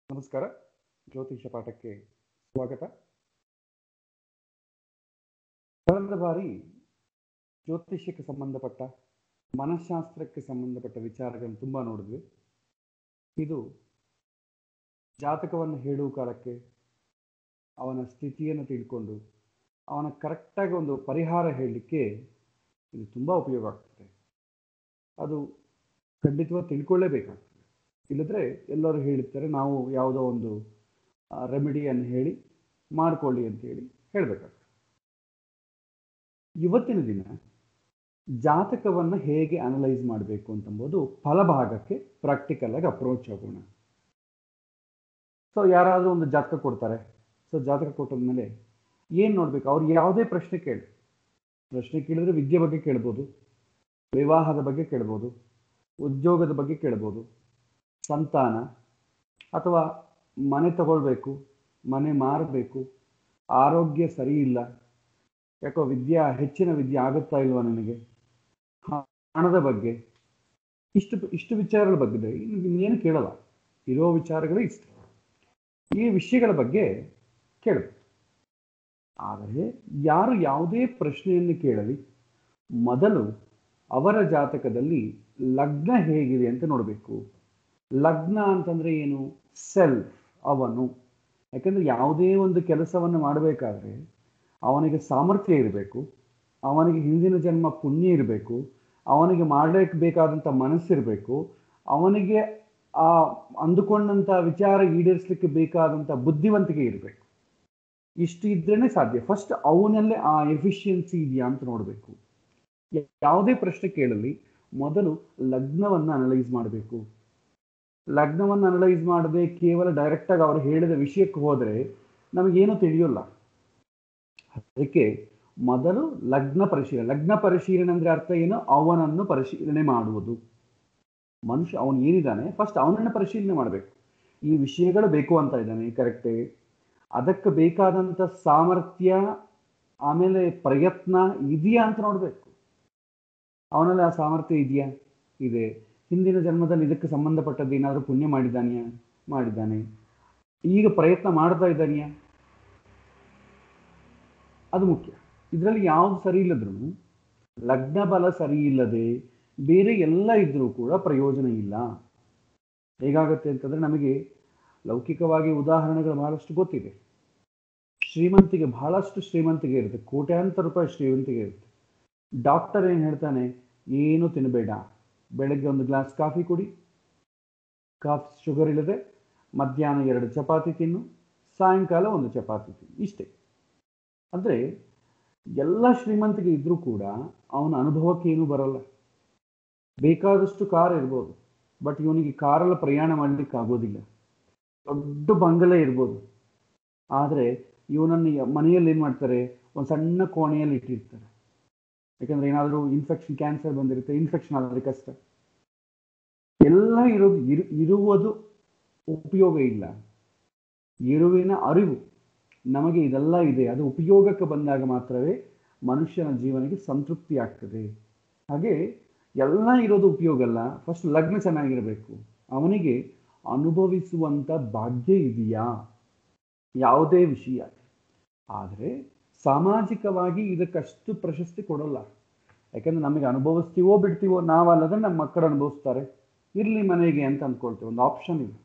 ನಮಸ್ಕಾರ ಜ್ಯೋತಿಷ ಪಾಠಕ್ಕೆ ಸ್ವಾಗತ ಕಳೆದ ಬಾರಿ ಜ್ಯೋತಿಷ್ಯಕ್ಕೆ ಸಂಬಂಧಪಟ್ಟ ಮನಃಶಾಸ್ತ್ರಕ್ಕೆ ಸಂಬಂಧಪಟ್ಟ ವಿಚಾರಗಳನ್ನು ತುಂಬ ನೋಡಿದ್ವಿ ಇದು ಜಾತಕವನ್ನು ಹೇಳುವ ಕಾಲಕ್ಕೆ ಅವನ ಸ್ಥಿತಿಯನ್ನು ತಿಳ್ಕೊಂಡು ಅವನ ಕರೆಕ್ಟಾಗಿ ಒಂದು ಪರಿಹಾರ ಹೇಳಲಿಕ್ಕೆ ಇದು ತುಂಬ ಉಪಯೋಗ ಆಗ್ತದೆ ಅದು ಖಂಡಿತವಾಗಿ ತಿಳ್ಕೊಳ್ಳೇಬೇಕಾಗ್ತದೆ ಇಲ್ಲದ್ರೆ ಎಲ್ಲರೂ ಹೇಳಿರ್ತಾರೆ ನಾವು ಯಾವುದೋ ಒಂದು ರೆಮಿಡಿಯನ್ನು ಹೇಳಿ ಮಾಡಿಕೊಳ್ಳಿ ಅಂತ ಹೇಳಿ ಹೇಳಬೇಕಾಗ್ತದೆ ಇವತ್ತಿನ ದಿನ ಜಾತಕವನ್ನು ಹೇಗೆ ಅನಲೈಸ್ ಮಾಡಬೇಕು ಅಂತಂಬೋದು ಫಲಭಾಗಕ್ಕೆ ಪ್ರಾಕ್ಟಿಕಲ್ ಆಗಿ ಅಪ್ರೋಚ್ ಆಗೋಣ ಸೊ ಯಾರಾದರೂ ಒಂದು ಜಾತಕ ಕೊಡ್ತಾರೆ ಸೊ ಜಾತಕ ಕೊಟ್ಟಾದ್ಮೇಲೆ ಏನು ನೋಡ್ಬೇಕು ಅವ್ರು ಯಾವುದೇ ಪ್ರಶ್ನೆ ಕೇಳಿ ಪ್ರಶ್ನೆ ಕೇಳಿದ್ರೆ ವಿದ್ಯೆ ಬಗ್ಗೆ ಕೇಳ್ಬೋದು ವಿವಾಹದ ಬಗ್ಗೆ ಕೇಳ್ಬೋದು ಉದ್ಯೋಗದ ಬಗ್ಗೆ ಕೇಳ್ಬೋದು ಸಂತಾನ ಅಥವಾ ಮನೆ ತಗೊಳ್ಬೇಕು ಮನೆ ಮಾರಬೇಕು ಆರೋಗ್ಯ ಸರಿ ಇಲ್ಲ ಯಾಕೋ ವಿದ್ಯಾ ಹೆಚ್ಚಿನ ವಿದ್ಯೆ ಆಗುತ್ತಾ ಇಲ್ವಾ ನನಗೆ ಹಣದ ಬಗ್ಗೆ ಇಷ್ಟು ಇಷ್ಟು ವಿಚಾರಗಳ ಬಗ್ಗೆ ಇನ್ನೇನು ಕೇಳಲ್ಲ ಇರೋ ವಿಚಾರಗಳು ಇಷ್ಟು ಈ ವಿಷಯಗಳ ಬಗ್ಗೆ ಕೇಳಬೇಕು ಆದರೆ ಯಾರು ಯಾವುದೇ ಪ್ರಶ್ನೆಯನ್ನು ಕೇಳಲಿ ಮೊದಲು ಅವರ ಜಾತಕದಲ್ಲಿ ಲಗ್ನ ಹೇಗಿದೆ ಅಂತ ನೋಡಬೇಕು ಲಗ್ನ ಅಂತಂದ್ರೆ ಏನು ಸೆಲ್ಫ್ ಅವನು ಯಾಕಂದ್ರೆ ಯಾವುದೇ ಒಂದು ಕೆಲಸವನ್ನು ಮಾಡಬೇಕಾದ್ರೆ ಅವನಿಗೆ ಸಾಮರ್ಥ್ಯ ಇರಬೇಕು ಅವನಿಗೆ ಹಿಂದಿನ ಜನ್ಮ ಪುಣ್ಯ ಇರಬೇಕು ಅವನಿಗೆ ಮಾಡಲಿಕ್ಕೆ ಬೇಕಾದಂಥ ಮನಸ್ಸಿರಬೇಕು ಅವನಿಗೆ ಆ ಅಂದುಕೊಂಡಂಥ ವಿಚಾರ ಈಡೇರಿಸಲಿಕ್ಕೆ ಬೇಕಾದಂಥ ಬುದ್ಧಿವಂತಿಕೆ ಇರಬೇಕು ಇಷ್ಟು ಇದ್ರೇನೆ ಸಾಧ್ಯ ಫಸ್ಟ್ ಅವನಲ್ಲೇ ಆ ಎಫಿಷಿಯನ್ಸಿ ಇದೆಯಾ ಅಂತ ನೋಡಬೇಕು ಯಾವುದೇ ಪ್ರಶ್ನೆ ಕೇಳಲಿ ಮೊದಲು ಲಗ್ನವನ್ನು ಅನಲೈಸ್ ಮಾಡಬೇಕು ಲಗ್ನವನ್ನು ಅನಲೈಸ್ ಮಾಡದೆ ಕೇವಲ ಡೈರೆಕ್ಟಾಗಿ ಅವರು ಹೇಳಿದ ವಿಷಯಕ್ಕೆ ಹೋದರೆ ನಮಗೇನು ತಿಳಿಯೋಲ್ಲ ಅದಕ್ಕೆ ಮೊದಲು ಲಗ್ನ ಪರಿಶೀಲನೆ ಲಗ್ನ ಪರಿಶೀಲನೆ ಅಂದರೆ ಅರ್ಥ ಏನು ಅವನನ್ನು ಪರಿಶೀಲನೆ ಮಾಡುವುದು ಮನುಷ್ಯ ಅವನು ಏನಿದ್ದಾನೆ ಫಸ್ಟ್ ಅವನನ್ನು ಪರಿಶೀಲನೆ ಮಾಡಬೇಕು ಈ ವಿಷಯಗಳು ಬೇಕು ಅಂತ ಇದ್ದಾನೆ ಕರೆಕ್ಟೇ ಅದಕ್ಕೆ ಬೇಕಾದಂಥ ಸಾಮರ್ಥ್ಯ ಆಮೇಲೆ ಪ್ರಯತ್ನ ಇದೆಯಾ ಅಂತ ನೋಡಬೇಕು ಅವನಲ್ಲಿ ಆ ಸಾಮರ್ಥ್ಯ ಇದೆಯಾ ಇದೆ ಹಿಂದಿನ ಜನ್ಮದಲ್ಲಿ ಇದಕ್ಕೆ ಸಂಬಂಧಪಟ್ಟದ್ದು ಏನಾದರೂ ಪುಣ್ಯ ಮಾಡಿದ್ದಾನೆಯಾ ಮಾಡಿದ್ದಾನೆ ಈಗ ಪ್ರಯತ್ನ ಮಾಡ್ತಾ ಇದ್ದಾನೆಯಾ ಅದು ಮುಖ್ಯ ಇದರಲ್ಲಿ ಯಾವುದು ಸರಿ ಇಲ್ಲದ್ರೂ ಲಗ್ನ ಬಲ ಸರಿ ಇಲ್ಲದೆ ಬೇರೆ ಎಲ್ಲ ಇದ್ರೂ ಕೂಡ ಪ್ರಯೋಜನ ಇಲ್ಲ ಹೇಗಾಗುತ್ತೆ ಅಂತಂದ್ರೆ ನಮಗೆ ಲೌಕಿಕವಾಗಿ ಉದಾಹರಣೆಗಳು ಬಹಳಷ್ಟು ಗೊತ್ತಿದೆ ಶ್ರೀಮಂತಿಗೆ ಬಹಳಷ್ಟು ಶ್ರೀಮಂತಿಗೆ ಇರುತ್ತೆ ಕೋಟ್ಯಾಂತರ ರೂಪಾಯಿ ಶ್ರೀಮಂತಿಗೆ ಇರುತ್ತೆ ಡಾಕ್ಟರ್ ಏನು ಹೇಳ್ತಾನೆ ಏನು ತಿನ್ನಬೇಡ ಬೆಳಗ್ಗೆ ಒಂದು ಗ್ಲಾಸ್ ಕಾಫಿ ಕುಡಿ ಕಾಫ್ ಶುಗರ್ ಇಲ್ಲದೆ ಮಧ್ಯಾಹ್ನ ಎರಡು ಚಪಾತಿ ತಿನ್ನು ಸಾಯಂಕಾಲ ಒಂದು ಚಪಾತಿ ತಿನ್ನು ಇಷ್ಟೇ ಅಂದರೆ ಎಲ್ಲ ಶ್ರೀಮಂತಿಗೆ ಇದ್ರೂ ಕೂಡ ಅವನ ಅನುಭವಕ್ಕೆ ಏನೂ ಬರಲ್ಲ ಬೇಕಾದಷ್ಟು ಕಾರ್ ಇರ್ಬೋದು ಬಟ್ ಇವನಿಗೆ ಕಾರಲ್ಲಿ ಪ್ರಯಾಣ ಮಾಡಲಿಕ್ಕೆ ಆಗೋದಿಲ್ಲ ದೊಡ್ಡ ಬಂಗಲೆ ಇರ್ಬೋದು ಆದರೆ ಇವನನ್ನು ಮನೆಯಲ್ಲಿ ಏನು ಮಾಡ್ತಾರೆ ಒಂದು ಸಣ್ಣ ಕೋಣೆಯಲ್ಲಿ ಇಟ್ಟಿರ್ತಾರೆ ಯಾಕಂದ್ರೆ ಏನಾದರೂ ಇನ್ಫೆಕ್ಷನ್ ಕ್ಯಾನ್ಸರ್ ಬಂದಿರುತ್ತೆ ಇನ್ಫೆಕ್ಷನ್ ಆದರೆ ಕಷ್ಟ ಎಲ್ಲ ಇರೋದು ಇರು ಇರುವುದು ಉಪಯೋಗ ಇಲ್ಲ ಇರುವಿನ ಅರಿವು ನಮಗೆ ಇದೆಲ್ಲ ಇದೆ ಅದು ಉಪಯೋಗಕ್ಕೆ ಬಂದಾಗ ಮಾತ್ರವೇ ಮನುಷ್ಯನ ಜೀವನಕ್ಕೆ ಸಂತೃಪ್ತಿ ಆಗ್ತದೆ ಹಾಗೆ ಎಲ್ಲ ಇರೋದು ಉಪಯೋಗ ಅಲ್ಲ ಫಸ್ಟ್ ಲಗ್ನ ಚೆನ್ನಾಗಿರಬೇಕು ಅವನಿಗೆ ಅನುಭವಿಸುವಂಥ ಭಾಗ್ಯ ಇದೆಯಾ ಯಾವುದೇ ವಿಷಯ ಆದರೆ ಸಾಮಾಜಿಕವಾಗಿ ಇದಕ್ಕಷ್ಟು ಪ್ರಶಸ್ತಿ ಕೊಡೋಲ್ಲ ಯಾಕಂದ್ರೆ ನಮಗೆ ಅನುಭವಿಸ್ತೀವೋ ಬಿಡ್ತೀವೋ ನಾವಲ್ಲದ್ರೆ ನಮ್ಮ ಮಕ್ಕಳು ಅನುಭವಿಸ್ತಾರೆ ಇರಲಿ ಮನೆಗೆ ಅಂತ ಅಂದ್ಕೊಳ್ತೇವೆ ಒಂದು ಆಪ್ಷನ್ ಇದೆ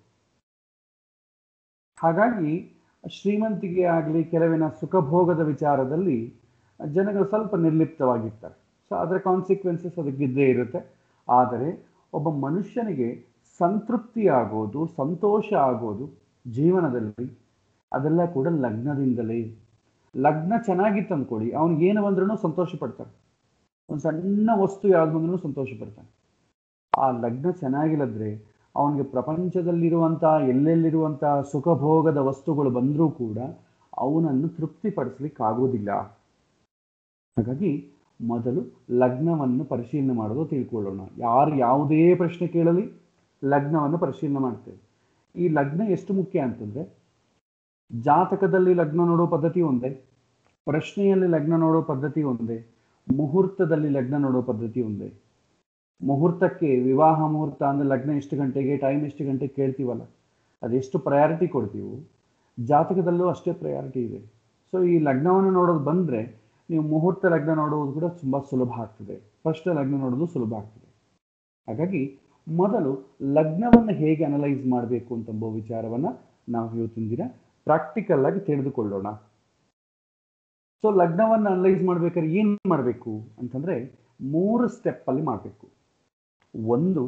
ಹಾಗಾಗಿ ಶ್ರೀಮಂತಿಗೆ ಆಗಲಿ ಕೆಲವಿನ ಸುಖಭೋಗದ ವಿಚಾರದಲ್ಲಿ ಜನಗಳು ಸ್ವಲ್ಪ ನಿರ್ಲಿಪ್ತವಾಗಿರ್ತಾರೆ ಸೊ ಅದರ ಕಾನ್ಸಿಕ್ವೆನ್ಸಸ್ ಅದಕ್ಕಿದ್ದೇ ಇರುತ್ತೆ ಆದರೆ ಒಬ್ಬ ಮನುಷ್ಯನಿಗೆ ಸಂತೃಪ್ತಿ ಆಗೋದು ಸಂತೋಷ ಆಗೋದು ಜೀವನದಲ್ಲಿ ಅದೆಲ್ಲ ಕೂಡ ಲಗ್ನದಿಂದಲೇ ಲಗ್ನ ಚೆನ್ನಾಗಿತ್ತು ಅಂದ್ಕೊಡಿ ಅವ್ನಿಗೆ ಏನು ಬಂದ್ರೂ ಸಂತೋಷ ಪಡ್ತಾನೆ ಒಂದು ಸಣ್ಣ ವಸ್ತು ಯಾವ್ದು ಬಂದ್ರೂ ಸಂತೋಷ ಪಡ್ತಾನೆ ಆ ಲಗ್ನ ಚೆನ್ನಾಗಿಲ್ಲದ್ರೆ ಅವನಿಗೆ ಪ್ರಪಂಚದಲ್ಲಿರುವಂಥ ಎಲ್ಲೆಲ್ಲಿರುವಂಥ ಸುಖಭೋಗದ ವಸ್ತುಗಳು ಬಂದರೂ ಕೂಡ ಅವನನ್ನು ತೃಪ್ತಿಪಡಿಸ್ಲಿಕ್ಕೆ ಆಗೋದಿಲ್ಲ ಹಾಗಾಗಿ ಮೊದಲು ಲಗ್ನವನ್ನು ಪರಿಶೀಲನೆ ಮಾಡೋದು ತಿಳ್ಕೊಳ್ಳೋಣ ಯಾರು ಯಾವುದೇ ಪ್ರಶ್ನೆ ಕೇಳಲಿ ಲಗ್ನವನ್ನು ಪರಿಶೀಲನೆ ಮಾಡ್ತೇವೆ ಈ ಲಗ್ನ ಎಷ್ಟು ಮುಖ್ಯ ಅಂತಂದ್ರೆ ಜಾತಕದಲ್ಲಿ ಲಗ್ನ ನೋಡೋ ಪದ್ಧತಿ ಒಂದೇ ಪ್ರಶ್ನೆಯಲ್ಲಿ ಲಗ್ನ ನೋಡೋ ಪದ್ಧತಿ ಒಂದೇ ಮುಹೂರ್ತದಲ್ಲಿ ಲಗ್ನ ನೋಡೋ ಪದ್ಧತಿ ಒಂದೇ ಮುಹೂರ್ತಕ್ಕೆ ವಿವಾಹ ಮುಹೂರ್ತ ಅಂದ್ರೆ ಲಗ್ನ ಎಷ್ಟು ಗಂಟೆಗೆ ಟೈಮ್ ಎಷ್ಟು ಗಂಟೆಗೆ ಕೇಳ್ತೀವಲ್ಲ ಅದೆಷ್ಟು ಪ್ರಯಾರಿಟಿ ಕೊಡ್ತೀವೋ ಜಾತಕದಲ್ಲೂ ಅಷ್ಟೇ ಪ್ರಯಾರಿಟಿ ಇದೆ ಸೊ ಈ ಲಗ್ನವನ್ನು ನೋಡೋದು ಬಂದರೆ ನೀವು ಮುಹೂರ್ತ ಲಗ್ನ ನೋಡುವುದು ಕೂಡ ತುಂಬ ಸುಲಭ ಆಗ್ತದೆ ಫಸ್ಟ್ ಲಗ್ನ ನೋಡೋದು ಸುಲಭ ಆಗ್ತದೆ ಹಾಗಾಗಿ ಮೊದಲು ಲಗ್ನವನ್ನು ಹೇಗೆ ಅನಲೈಸ್ ಮಾಡಬೇಕು ಅಂತಂಬೋ ವಿಚಾರವನ್ನು ನಾವು ಇವತ್ತಿನ ದಿನ ಪ್ರಾಕ್ಟಿಕಲ್ ಆಗಿ ತಿಳಿದುಕೊಳ್ಳೋಣ ಸೊ ಲಗ್ನವನ್ನು ಅನಲೈಸ್ ಮಾಡ್ಬೇಕಾದ್ರೆ ಏನು ಮಾಡಬೇಕು ಅಂತಂದ್ರೆ ಮೂರು ಸ್ಟೆಪ್ ಅಲ್ಲಿ ಮಾಡಬೇಕು ಒಂದು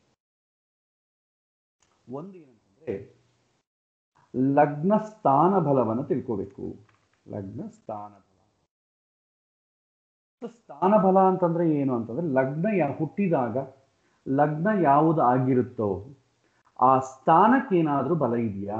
ಒಂದು ಏನಂತಂದ್ರೆ ಲಗ್ನ ಸ್ಥಾನ ಬಲವನ್ನು ತಿಳ್ಕೋಬೇಕು ಲಗ್ನ ಸ್ಥಾನ ಬಲ ಸೊ ಸ್ಥಾನ ಬಲ ಅಂತಂದ್ರೆ ಏನು ಅಂತಂದ್ರೆ ಲಗ್ನ ಯಾ ಹುಟ್ಟಿದಾಗ ಲಗ್ನ ಯಾವುದು ಆಗಿರುತ್ತೋ ಆ ಸ್ಥಾನಕ್ಕೆ ಏನಾದರೂ ಬಲ ಇದೆಯಾ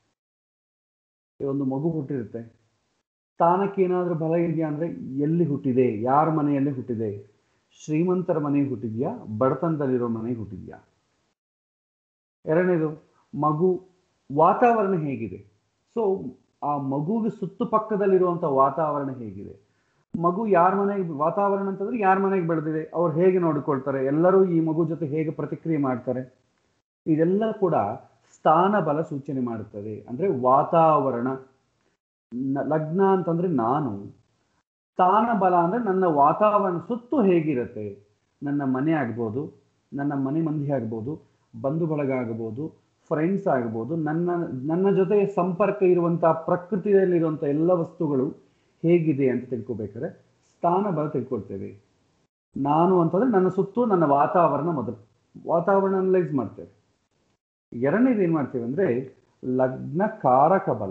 ಒಂದು ಮಗು ಹುಟ್ಟಿರುತ್ತೆ ಸ್ಥಾನಕ್ಕೆ ಏನಾದರೂ ಬಲ ಇದೆಯಾ ಅಂದ್ರೆ ಎಲ್ಲಿ ಹುಟ್ಟಿದೆ ಯಾರ ಮನೆಯಲ್ಲಿ ಹುಟ್ಟಿದೆ ಶ್ರೀಮಂತರ ಮನೆಗೆ ಹುಟ್ಟಿದ್ಯಾ ಬಡತನದಲ್ಲಿರೋ ಮನೆಗೆ ಹುಟ್ಟಿದ್ಯಾ ಎರಡನೇದು ಮಗು ವಾತಾವರಣ ಹೇಗಿದೆ ಸೊ ಆ ಮಗುವಿಗೆ ಸುತ್ತು ಪಕ್ಕದಲ್ಲಿರುವಂಥ ವಾತಾವರಣ ಹೇಗಿದೆ ಮಗು ಯಾರ ಮನೆಗೆ ವಾತಾವರಣ ಅಂತಂದ್ರೆ ಯಾರ ಮನೆಗೆ ಬೆಳೆದಿದೆ ಅವ್ರು ಹೇಗೆ ನೋಡಿಕೊಳ್ತಾರೆ ಎಲ್ಲರೂ ಈ ಮಗು ಜೊತೆ ಹೇಗೆ ಪ್ರತಿಕ್ರಿಯೆ ಮಾಡ್ತಾರೆ ಇದೆಲ್ಲ ಕೂಡ ಸ್ಥಾನ ಬಲ ಸೂಚನೆ ಮಾಡುತ್ತದೆ ಅಂದ್ರೆ ವಾತಾವರಣ ನ- ಲಗ್ನ ಅಂತಂದ್ರೆ ನಾನು ಸ್ಥಾನ ಬಲ ಅಂದ್ರೆ ನನ್ನ ವಾತಾವರಣ ಸುತ್ತು ಹೇಗಿರುತ್ತೆ ನನ್ನ ಮನೆ ಆಗ್ಬೋದು ನನ್ನ ಮನೆ ಮಂದಿ ಆಗ್ಬೋದು ಬಂಧು ಬಳಗ ಆಗ್ಬೋದು ಫ್ರೆಂಡ್ಸ್ ಆಗ್ಬೋದು ನನ್ನ ನನ್ನ ಜೊತೆ ಸಂಪರ್ಕ ಇರುವಂತಹ ಪ್ರಕೃತಿಯಲ್ಲಿರುವಂಥ ಎಲ್ಲ ವಸ್ತುಗಳು ಹೇಗಿದೆ ಅಂತ ತಿಳ್ಕೊಬೇಕಾದ್ರೆ ಸ್ಥಾನ ಬಲ ತಿಳ್ಕೊಳ್ತೇವೆ ನಾನು ಅಂತಂದ್ರೆ ನನ್ನ ಸುತ್ತು ನನ್ನ ವಾತಾವರಣ ಮೊದಲು ವಾತಾವರಣ ಅನಲೈಸ್ ಮಾಡ್ತೇವೆ ಎರಡನೇದು ಏನ್ ಮಾಡ್ತೇವೆ ಅಂದ್ರೆ ಲಗ್ನ ಕಾರಕ ಬಲ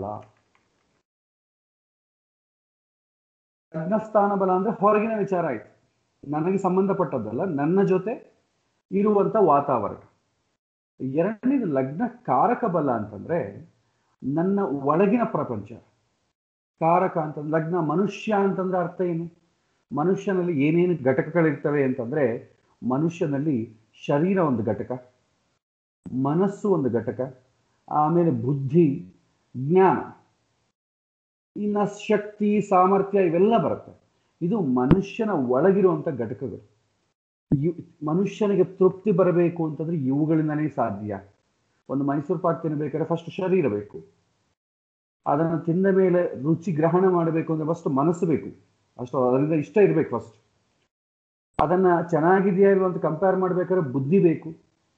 ಲಗ್ನ ಸ್ಥಾನ ಬಲ ಅಂದ್ರೆ ಹೊರಗಿನ ವಿಚಾರ ಆಯ್ತು ನನಗೆ ಸಂಬಂಧಪಟ್ಟದ್ದಲ್ಲ ನನ್ನ ಜೊತೆ ಇರುವಂತ ವಾತಾವರಣ ಎರಡನೇದು ಲಗ್ನ ಕಾರಕ ಬಲ ಅಂತಂದ್ರೆ ನನ್ನ ಒಳಗಿನ ಪ್ರಪಂಚ ಕಾರಕ ಅಂತಂದ್ರೆ ಲಗ್ನ ಮನುಷ್ಯ ಅಂತಂದ್ರೆ ಅರ್ಥ ಏನು ಮನುಷ್ಯನಲ್ಲಿ ಏನೇನು ಘಟಕಗಳಿರ್ತವೆ ಅಂತಂದ್ರೆ ಮನುಷ್ಯನಲ್ಲಿ ಶರೀರ ಒಂದು ಘಟಕ ಮನಸ್ಸು ಒಂದು ಘಟಕ ಆಮೇಲೆ ಬುದ್ಧಿ ಜ್ಞಾನ ಇನ್ನ ಶಕ್ತಿ ಸಾಮರ್ಥ್ಯ ಇವೆಲ್ಲ ಬರುತ್ತೆ ಇದು ಮನುಷ್ಯನ ಒಳಗಿರುವಂಥ ಘಟಕಗಳು ಇವ್- ಮನುಷ್ಯನಿಗೆ ತೃಪ್ತಿ ಬರಬೇಕು ಅಂತಂದ್ರೆ ಇವುಗಳಿಂದನೇ ಸಾಧ್ಯ ಒಂದು ಮೈಸೂರು ಪಾಕ್ ತಿನ್ನಬೇಕಾದ್ರೆ ಫಸ್ಟ್ ಶರೀರ ಬೇಕು ಅದನ್ನು ತಿಂದ ಮೇಲೆ ರುಚಿ ಗ್ರಹಣ ಮಾಡಬೇಕು ಅಂದ್ರೆ ಫಸ್ಟ್ ಮನಸ್ಸು ಬೇಕು ಅಷ್ಟು ಅದರಿಂದ ಇಷ್ಟ ಇರಬೇಕು ಫಸ್ಟ್ ಅದನ್ನ ಚೆನ್ನಾಗಿದೆಯಾ ಇಲ್ವಾ ಅಂತ ಕಂಪೇರ್ ಮಾಡ್ಬೇಕಾದ್ರೆ ಬುದ್ಧಿ ಬೇಕು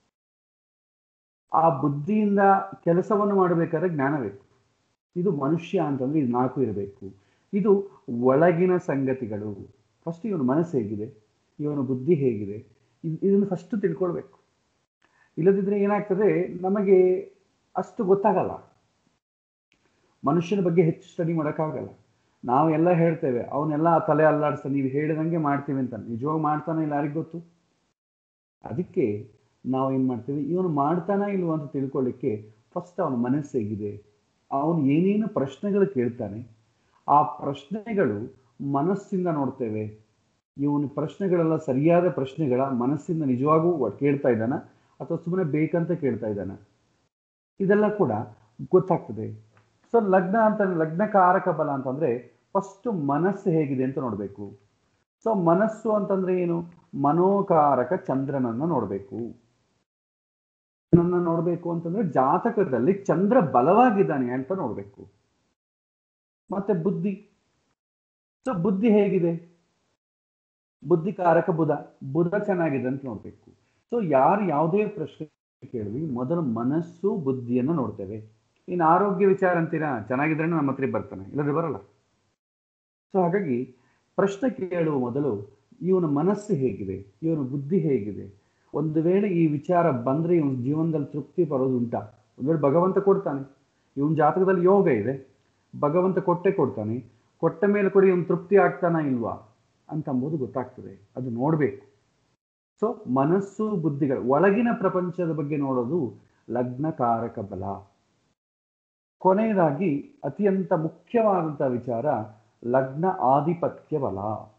ಆ ಬುದ್ಧಿಯಿಂದ ಕೆಲಸವನ್ನು ಮಾಡಬೇಕಾದ್ರೆ ಜ್ಞಾನ ಬೇಕು ಇದು ಮನುಷ್ಯ ಅಂತಂದ್ರೆ ಇದು ನಾಲ್ಕು ಇರಬೇಕು ಇದು ಒಳಗಿನ ಸಂಗತಿಗಳು ಫಸ್ಟ್ ಇವನ ಮನಸ್ಸು ಹೇಗಿದೆ ಇವನ ಬುದ್ಧಿ ಹೇಗಿದೆ ಇದ್- ಇದನ್ನು ಫಸ್ಟ್ ತಿಳ್ಕೊಳ್ಬೇಕು ಇಲ್ಲದಿದ್ರೆ ಏನಾಗ್ತದೆ ನಮಗೆ ಅಷ್ಟು ಗೊತ್ತಾಗಲ್ಲ ಮನುಷ್ಯನ ಬಗ್ಗೆ ಹೆಚ್ಚು ಸ್ಟಡಿ ಮಾಡೋಕ್ಕಾಗಲ್ಲ ನಾವು ಎಲ್ಲ ಹೇಳ್ತೇವೆ ಅವನ್ನೆಲ್ಲ ತಲೆ ಅಲ್ಲಾಡಿಸ್ತಾನೆ ನೀವು ಹೇಳಿದಂಗೆ ಮಾಡ್ತೀವಿ ಅಂತ ನಿಜವಾಗಿ ಮಾಡ್ತಾನೆ ಇಲ್ಲ ಯಾರಿಗೆ ಗೊತ್ತು ಅದಕ್ಕೆ ನಾವು ಏನು ಮಾಡ್ತೀವಿ ಇವನು ಮಾಡ್ತಾನ ಇಲ್ವ ಅಂತ ತಿಳ್ಕೊಳ್ಳಿಕ್ಕೆ ಫಸ್ಟ್ ಅವನ ಮನಸ್ಸು ಹೇಗಿದೆ ಅವನು ಏನೇನು ಪ್ರಶ್ನೆಗಳು ಕೇಳ್ತಾನೆ ಆ ಪ್ರಶ್ನೆಗಳು ಮನಸ್ಸಿಂದ ನೋಡ್ತೇವೆ ಇವನ ಪ್ರಶ್ನೆಗಳೆಲ್ಲ ಸರಿಯಾದ ಪ್ರಶ್ನೆಗಳ ಮನಸ್ಸಿಂದ ನಿಜವಾಗೂ ಒ- ಕೇಳ್ತಾ ಇದ್ದಾನ ಅಥವಾ ಸುಮ್ಮನೆ ಬೇಕಂತ ಕೇಳ್ತಾ ಇದ್ದಾನ ಇದೆಲ್ಲ ಕೂಡ ಗೊತ್ತಾಗ್ತದೆ ಸೊ ಲಗ್ನ ಅಂತ ಲಗ್ನ ಕಾರಕ ಬಲ ಅಂತಂದ್ರೆ ಫಸ್ಟ್ ಮನಸ್ಸು ಹೇಗಿದೆ ಅಂತ ನೋಡಬೇಕು ಸೊ ಮನಸ್ಸು ಅಂತಂದ್ರೆ ಏನು ಮನೋಕಾರಕ ಚಂದ್ರನನ್ನ ನೋಡಬೇಕು ನನ್ನ ನೋಡಬೇಕು ಅಂತಂದ್ರೆ ಜಾತಕದಲ್ಲಿ ಚಂದ್ರ ಬಲವಾಗಿದ್ದಾನೆ ಅಂತ ನೋಡಬೇಕು ಮತ್ತೆ ಬುದ್ಧಿ ಸೊ ಬುದ್ಧಿ ಹೇಗಿದೆ ಬುದ್ಧಿಕಾರಕ ಬುಧ ಬುಧ ಚೆನ್ನಾಗಿದೆ ಅಂತ ನೋಡ್ಬೇಕು ಸೊ ಯಾರು ಯಾವುದೇ ಪ್ರಶ್ನೆ ಕೇಳಿದ್ವಿ ಮೊದಲು ಮನಸ್ಸು ಬುದ್ಧಿಯನ್ನು ನೋಡ್ತೇವೆ ಇನ್ನು ಆರೋಗ್ಯ ವಿಚಾರ ಅಂತೀರಾ ಚೆನ್ನಾಗಿದ್ರೆ ನಮ್ಮ ಹತ್ರ ಬರ್ತಾನೆ ಇಲ್ಲದ್ರೆ ಬರಲ್ಲ ಸೊ ಹಾಗಾಗಿ ಪ್ರಶ್ನೆ ಕೇಳುವ ಮೊದಲು ಇವನ ಮನಸ್ಸು ಹೇಗಿದೆ ಇವನ ಬುದ್ಧಿ ಹೇಗಿದೆ ಒಂದು ವೇಳೆ ಈ ವಿಚಾರ ಬಂದ್ರೆ ಇವನ ಜೀವನದಲ್ಲಿ ತೃಪ್ತಿ ಬರೋದು ಉಂಟಾ ಒಂದು ವೇಳೆ ಭಗವಂತ ಕೊಡ್ತಾನೆ ಇವನ ಜಾತಕದಲ್ಲಿ ಯೋಗ ಇದೆ ಭಗವಂತ ಕೊಟ್ಟೆ ಕೊಡ್ತಾನೆ ಕೊಟ್ಟ ಮೇಲೆ ಕೂಡ ಇವನು ತೃಪ್ತಿ ಆಗ್ತಾನ ಇಲ್ವಾ ಅಂತಂಬುದು ಗೊತ್ತಾಗ್ತದೆ ಅದು ನೋಡಬೇಕು ಸೊ ಮನಸ್ಸು ಬುದ್ಧಿಗಳು ಒಳಗಿನ ಪ್ರಪಂಚದ ಬಗ್ಗೆ ನೋಡೋದು ಲಗ್ನಕಾರಕ ಬಲ ಕೊನೆಯದಾಗಿ ಅತ್ಯಂತ ಮುಖ್ಯವಾದಂತಹ ವಿಚಾರ ಲಗ್ನ ಆಧಿಪತ್ಯ ಬಲ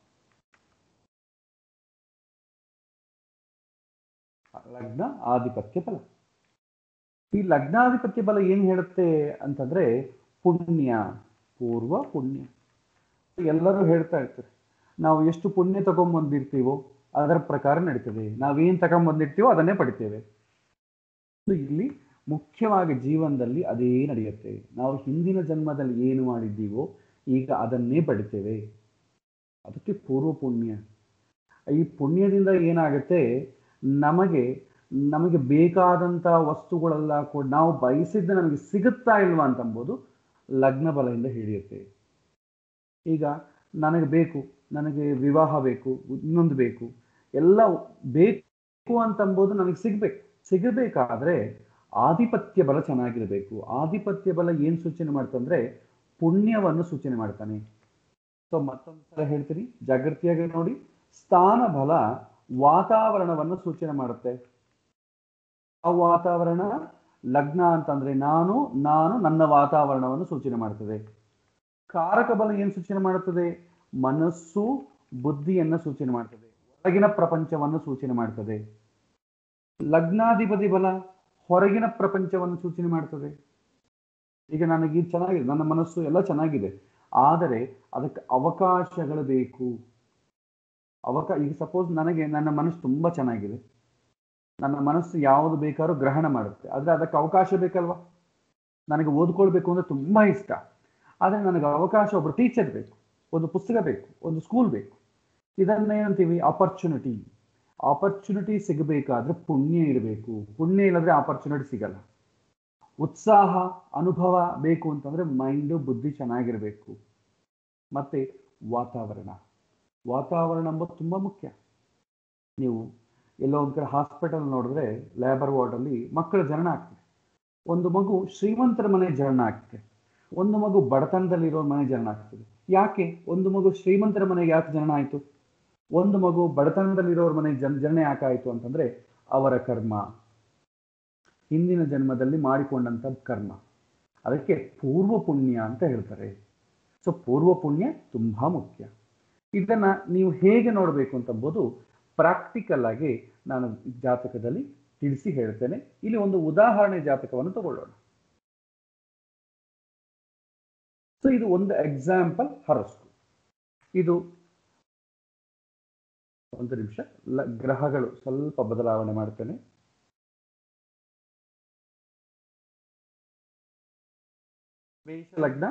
ಲಗ್ನ ಆಧಿಪತ್ಯ ಬಲ ಈ ಲಗ್ನಾಧಿಪತ್ಯ ಬಲ ಏನು ಹೇಳುತ್ತೆ ಅಂತಂದ್ರೆ ಪುಣ್ಯ ಪೂರ್ವ ಪುಣ್ಯ ಎಲ್ಲರೂ ಹೇಳ್ತಾ ಇರ್ತಾರೆ ನಾವು ಎಷ್ಟು ಪುಣ್ಯ ತಗೊಂಡ್ಬಂದಿರ್ತೀವೋ ಅದರ ಪ್ರಕಾರ ನಡೀತದೆ ನಾವೇನ್ ತಗೊಂಡ್ಬಂದಿರ್ತೀವೋ ಅದನ್ನೇ ಪಡಿತೇವೆ So, ಇಲ್ಲಿ ಮುಖ್ಯವಾಗಿ ಜೀವನದಲ್ಲಿ ಅದೇ ನಡೆಯುತ್ತೆ ನಾವು ಹಿಂದಿನ ಜನ್ಮದಲ್ಲಿ ಏನು ಮಾಡಿದ್ದೀವೋ ಈಗ ಅದನ್ನೇ ಪಡಿತೇವೆ ಅದಕ್ಕೆ ಪೂರ್ವ ಪುಣ್ಯ ಈ ಪುಣ್ಯದಿಂದ ಏನಾಗುತ್ತೆ ನಮಗೆ ನಮಗೆ ಬೇಕಾದಂಥ ವಸ್ತುಗಳೆಲ್ಲ ಕೂಡ ನಾವು ಬಯಸಿದ್ದ ನಮಗೆ ಸಿಗುತ್ತಾ ಇಲ್ವಾ ಅಂತಂಬೋದು ಲಗ್ನ ಬಲದಿಂದ ಹಿಡಿಯುತ್ತೆ ಈಗ ನನಗೆ ಬೇಕು ನನಗೆ ವಿವಾಹ ಬೇಕು ಇನ್ನೊಂದು ಬೇಕು ಎಲ್ಲ ಬೇಕು ಅಂತಂಬೋದು ನನಗೆ ಸಿಗ್ಬೇಕು ಸಿಗಬೇಕಾದ್ರೆ ಆಧಿಪತ್ಯ ಬಲ ಚೆನ್ನಾಗಿರಬೇಕು ಆಧಿಪತ್ಯ ಬಲ ಏನು ಸೂಚನೆ ಮಾಡ್ತಂದ್ರೆ ಪುಣ್ಯವನ್ನು ಸೂಚನೆ ಮಾಡ್ತಾನೆ ಸೊ ಮತ್ತೊಂದು ಸಲ ಹೇಳ್ತೀನಿ ಜಾಗೃತಿಯಾಗಿ ನೋಡಿ ಸ್ಥಾನ ಬಲ ವಾತಾವರಣವನ್ನು ಸೂಚನೆ ಮಾಡುತ್ತೆ ಆ ವಾತಾವರಣ ಲಗ್ನ ಅಂತಂದ್ರೆ ನಾನು ನಾನು ನನ್ನ ವಾತಾವರಣವನ್ನು ಸೂಚನೆ ಮಾಡ್ತದೆ ಕಾರಕ ಬಲ ಏನು ಸೂಚನೆ ಮಾಡುತ್ತದೆ ಮನಸ್ಸು ಬುದ್ಧಿಯನ್ನು ಸೂಚನೆ ಮಾಡ್ತದೆ ಹೊರಗಿನ ಪ್ರಪಂಚವನ್ನು ಸೂಚನೆ ಮಾಡ್ತದೆ ಲಗ್ನಾಧಿಪತಿ ಬಲ ಹೊರಗಿನ ಪ್ರಪಂಚವನ್ನು ಸೂಚನೆ ಮಾಡ್ತದೆ ಈಗ ನನಗೆ ಇದು ಚೆನ್ನಾಗಿದೆ ನನ್ನ ಮನಸ್ಸು ಎಲ್ಲ ಚೆನ್ನಾಗಿದೆ ಆದರೆ ಅದಕ್ಕೆ ಅವಕಾಶಗಳು ಬೇಕು ಅವಕಾ ಈಗ ಸಪೋಸ್ ನನಗೆ ನನ್ನ ಮನಸ್ಸು ತುಂಬ ಚೆನ್ನಾಗಿದೆ ನನ್ನ ಮನಸ್ಸು ಯಾವುದು ಬೇಕಾದ್ರೂ ಗ್ರಹಣ ಮಾಡುತ್ತೆ ಆದರೆ ಅದಕ್ಕೆ ಅವಕಾಶ ಬೇಕಲ್ವಾ ನನಗೆ ಓದ್ಕೊಳ್ಬೇಕು ಅಂದರೆ ತುಂಬ ಇಷ್ಟ ಆದರೆ ನನಗೆ ಅವಕಾಶ ಒಬ್ಬರು ಟೀಚರ್ ಬೇಕು ಒಂದು ಪುಸ್ತಕ ಬೇಕು ಒಂದು ಸ್ಕೂಲ್ ಬೇಕು ಇದನ್ನೇನಂತೀವಿ ಆಪರ್ಚುನಿಟಿ ಆಪರ್ಚುನಿಟಿ ಸಿಗಬೇಕಾದ್ರೆ ಪುಣ್ಯ ಇರಬೇಕು ಪುಣ್ಯ ಇಲ್ಲದ್ರೆ ಆಪರ್ಚುನಿಟಿ ಸಿಗಲ್ಲ ಉತ್ಸಾಹ ಅನುಭವ ಬೇಕು ಅಂತಂದ್ರೆ ಮೈಂಡು ಬುದ್ಧಿ ಚೆನ್ನಾಗಿರಬೇಕು ಮತ್ತೆ ವಾತಾವರಣ ವಾತಾವರಣ ಎಂಬುದು ತುಂಬ ಮುಖ್ಯ ನೀವು ಎಲ್ಲೋ ಒಂದು ಕಡೆ ಹಾಸ್ಪಿಟಲ್ ನೋಡಿದ್ರೆ ಲೇಬರ್ ವಾರ್ಡಲ್ಲಿ ಮಕ್ಕಳ ಜನನ ಆಗ್ತದೆ ಒಂದು ಮಗು ಶ್ರೀಮಂತರ ಮನೆ ಜನನ ಆಗ್ತದೆ ಒಂದು ಮಗು ಬಡತನದಲ್ಲಿರೋ ಮನೆ ಜನನ ಆಗ್ತದೆ ಯಾಕೆ ಒಂದು ಮಗು ಶ್ರೀಮಂತರ ಮನೆಗೆ ಯಾಕೆ ಜನನ ಆಯಿತು ಒಂದು ಮಗು ಬಡತನದಲ್ಲಿರೋರ ಮನೆ ಜನ್ ಜನನೆ ಯಾಕಾಯಿತು ಅಂತಂದ್ರೆ ಅವರ ಕರ್ಮ ಹಿಂದಿನ ಜನ್ಮದಲ್ಲಿ ಮಾಡಿಕೊಂಡಂಥ ಕರ್ಮ ಅದಕ್ಕೆ ಪೂರ್ವ ಪುಣ್ಯ ಅಂತ ಹೇಳ್ತಾರೆ ಸೊ ಪೂರ್ವ ಪುಣ್ಯ ತುಂಬಾ ಮುಖ್ಯ ಇದನ್ನ ನೀವು ಹೇಗೆ ನೋಡಬೇಕು ಅಂತಂಬೋದು ಪ್ರಾಕ್ಟಿಕಲ್ ಆಗಿ ನಾನು ಜಾತಕದಲ್ಲಿ ತಿಳಿಸಿ ಹೇಳ್ತೇನೆ ಇಲ್ಲಿ ಒಂದು ಉದಾಹರಣೆ ಜಾತಕವನ್ನು ತಗೊಳ್ಳೋಣ ಸೊ ಇದು ಒಂದು ಎಕ್ಸಾಂಪಲ್ ಹರಸ್ಕು ಇದು ಒಂದು ನಿಮಿಷ ಲ ಗ್ರಹಗಳು ಸ್ವಲ್ಪ ಬದಲಾವಣೆ ಮಾಡ್ತೇನೆ ಮೇಷ ಲಗ್ನ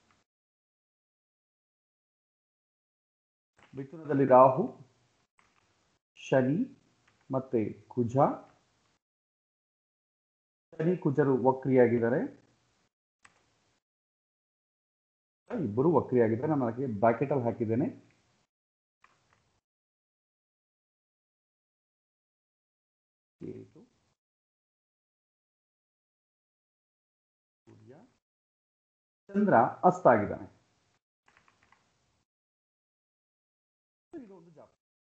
ಮಿಥುನದಲ್ಲಿ ರಾಹು ಶನಿ ಮತ್ತೆ ಕುಜ ಶನಿ ಕುಜರು ವಕ್ರಿಯಾಗಿದ್ದಾರೆ ಇಬ್ಬರು ವಕ್ರಿಯಾಗಿದ್ದಾರೆ ನಾನು ಅದಕ್ಕೆ ಬ್ರಾಕೆಟ್ ಅಲ್ಲಿ ಹಾಕಿದ್ದೇನೆ ಕೇತು ಸೂರ್ಯ ಚಂದ್ರ ಅಸ್ತಾಗಿದ್ದಾನೆ ಇದು ಒಂದು ಜಾತಕ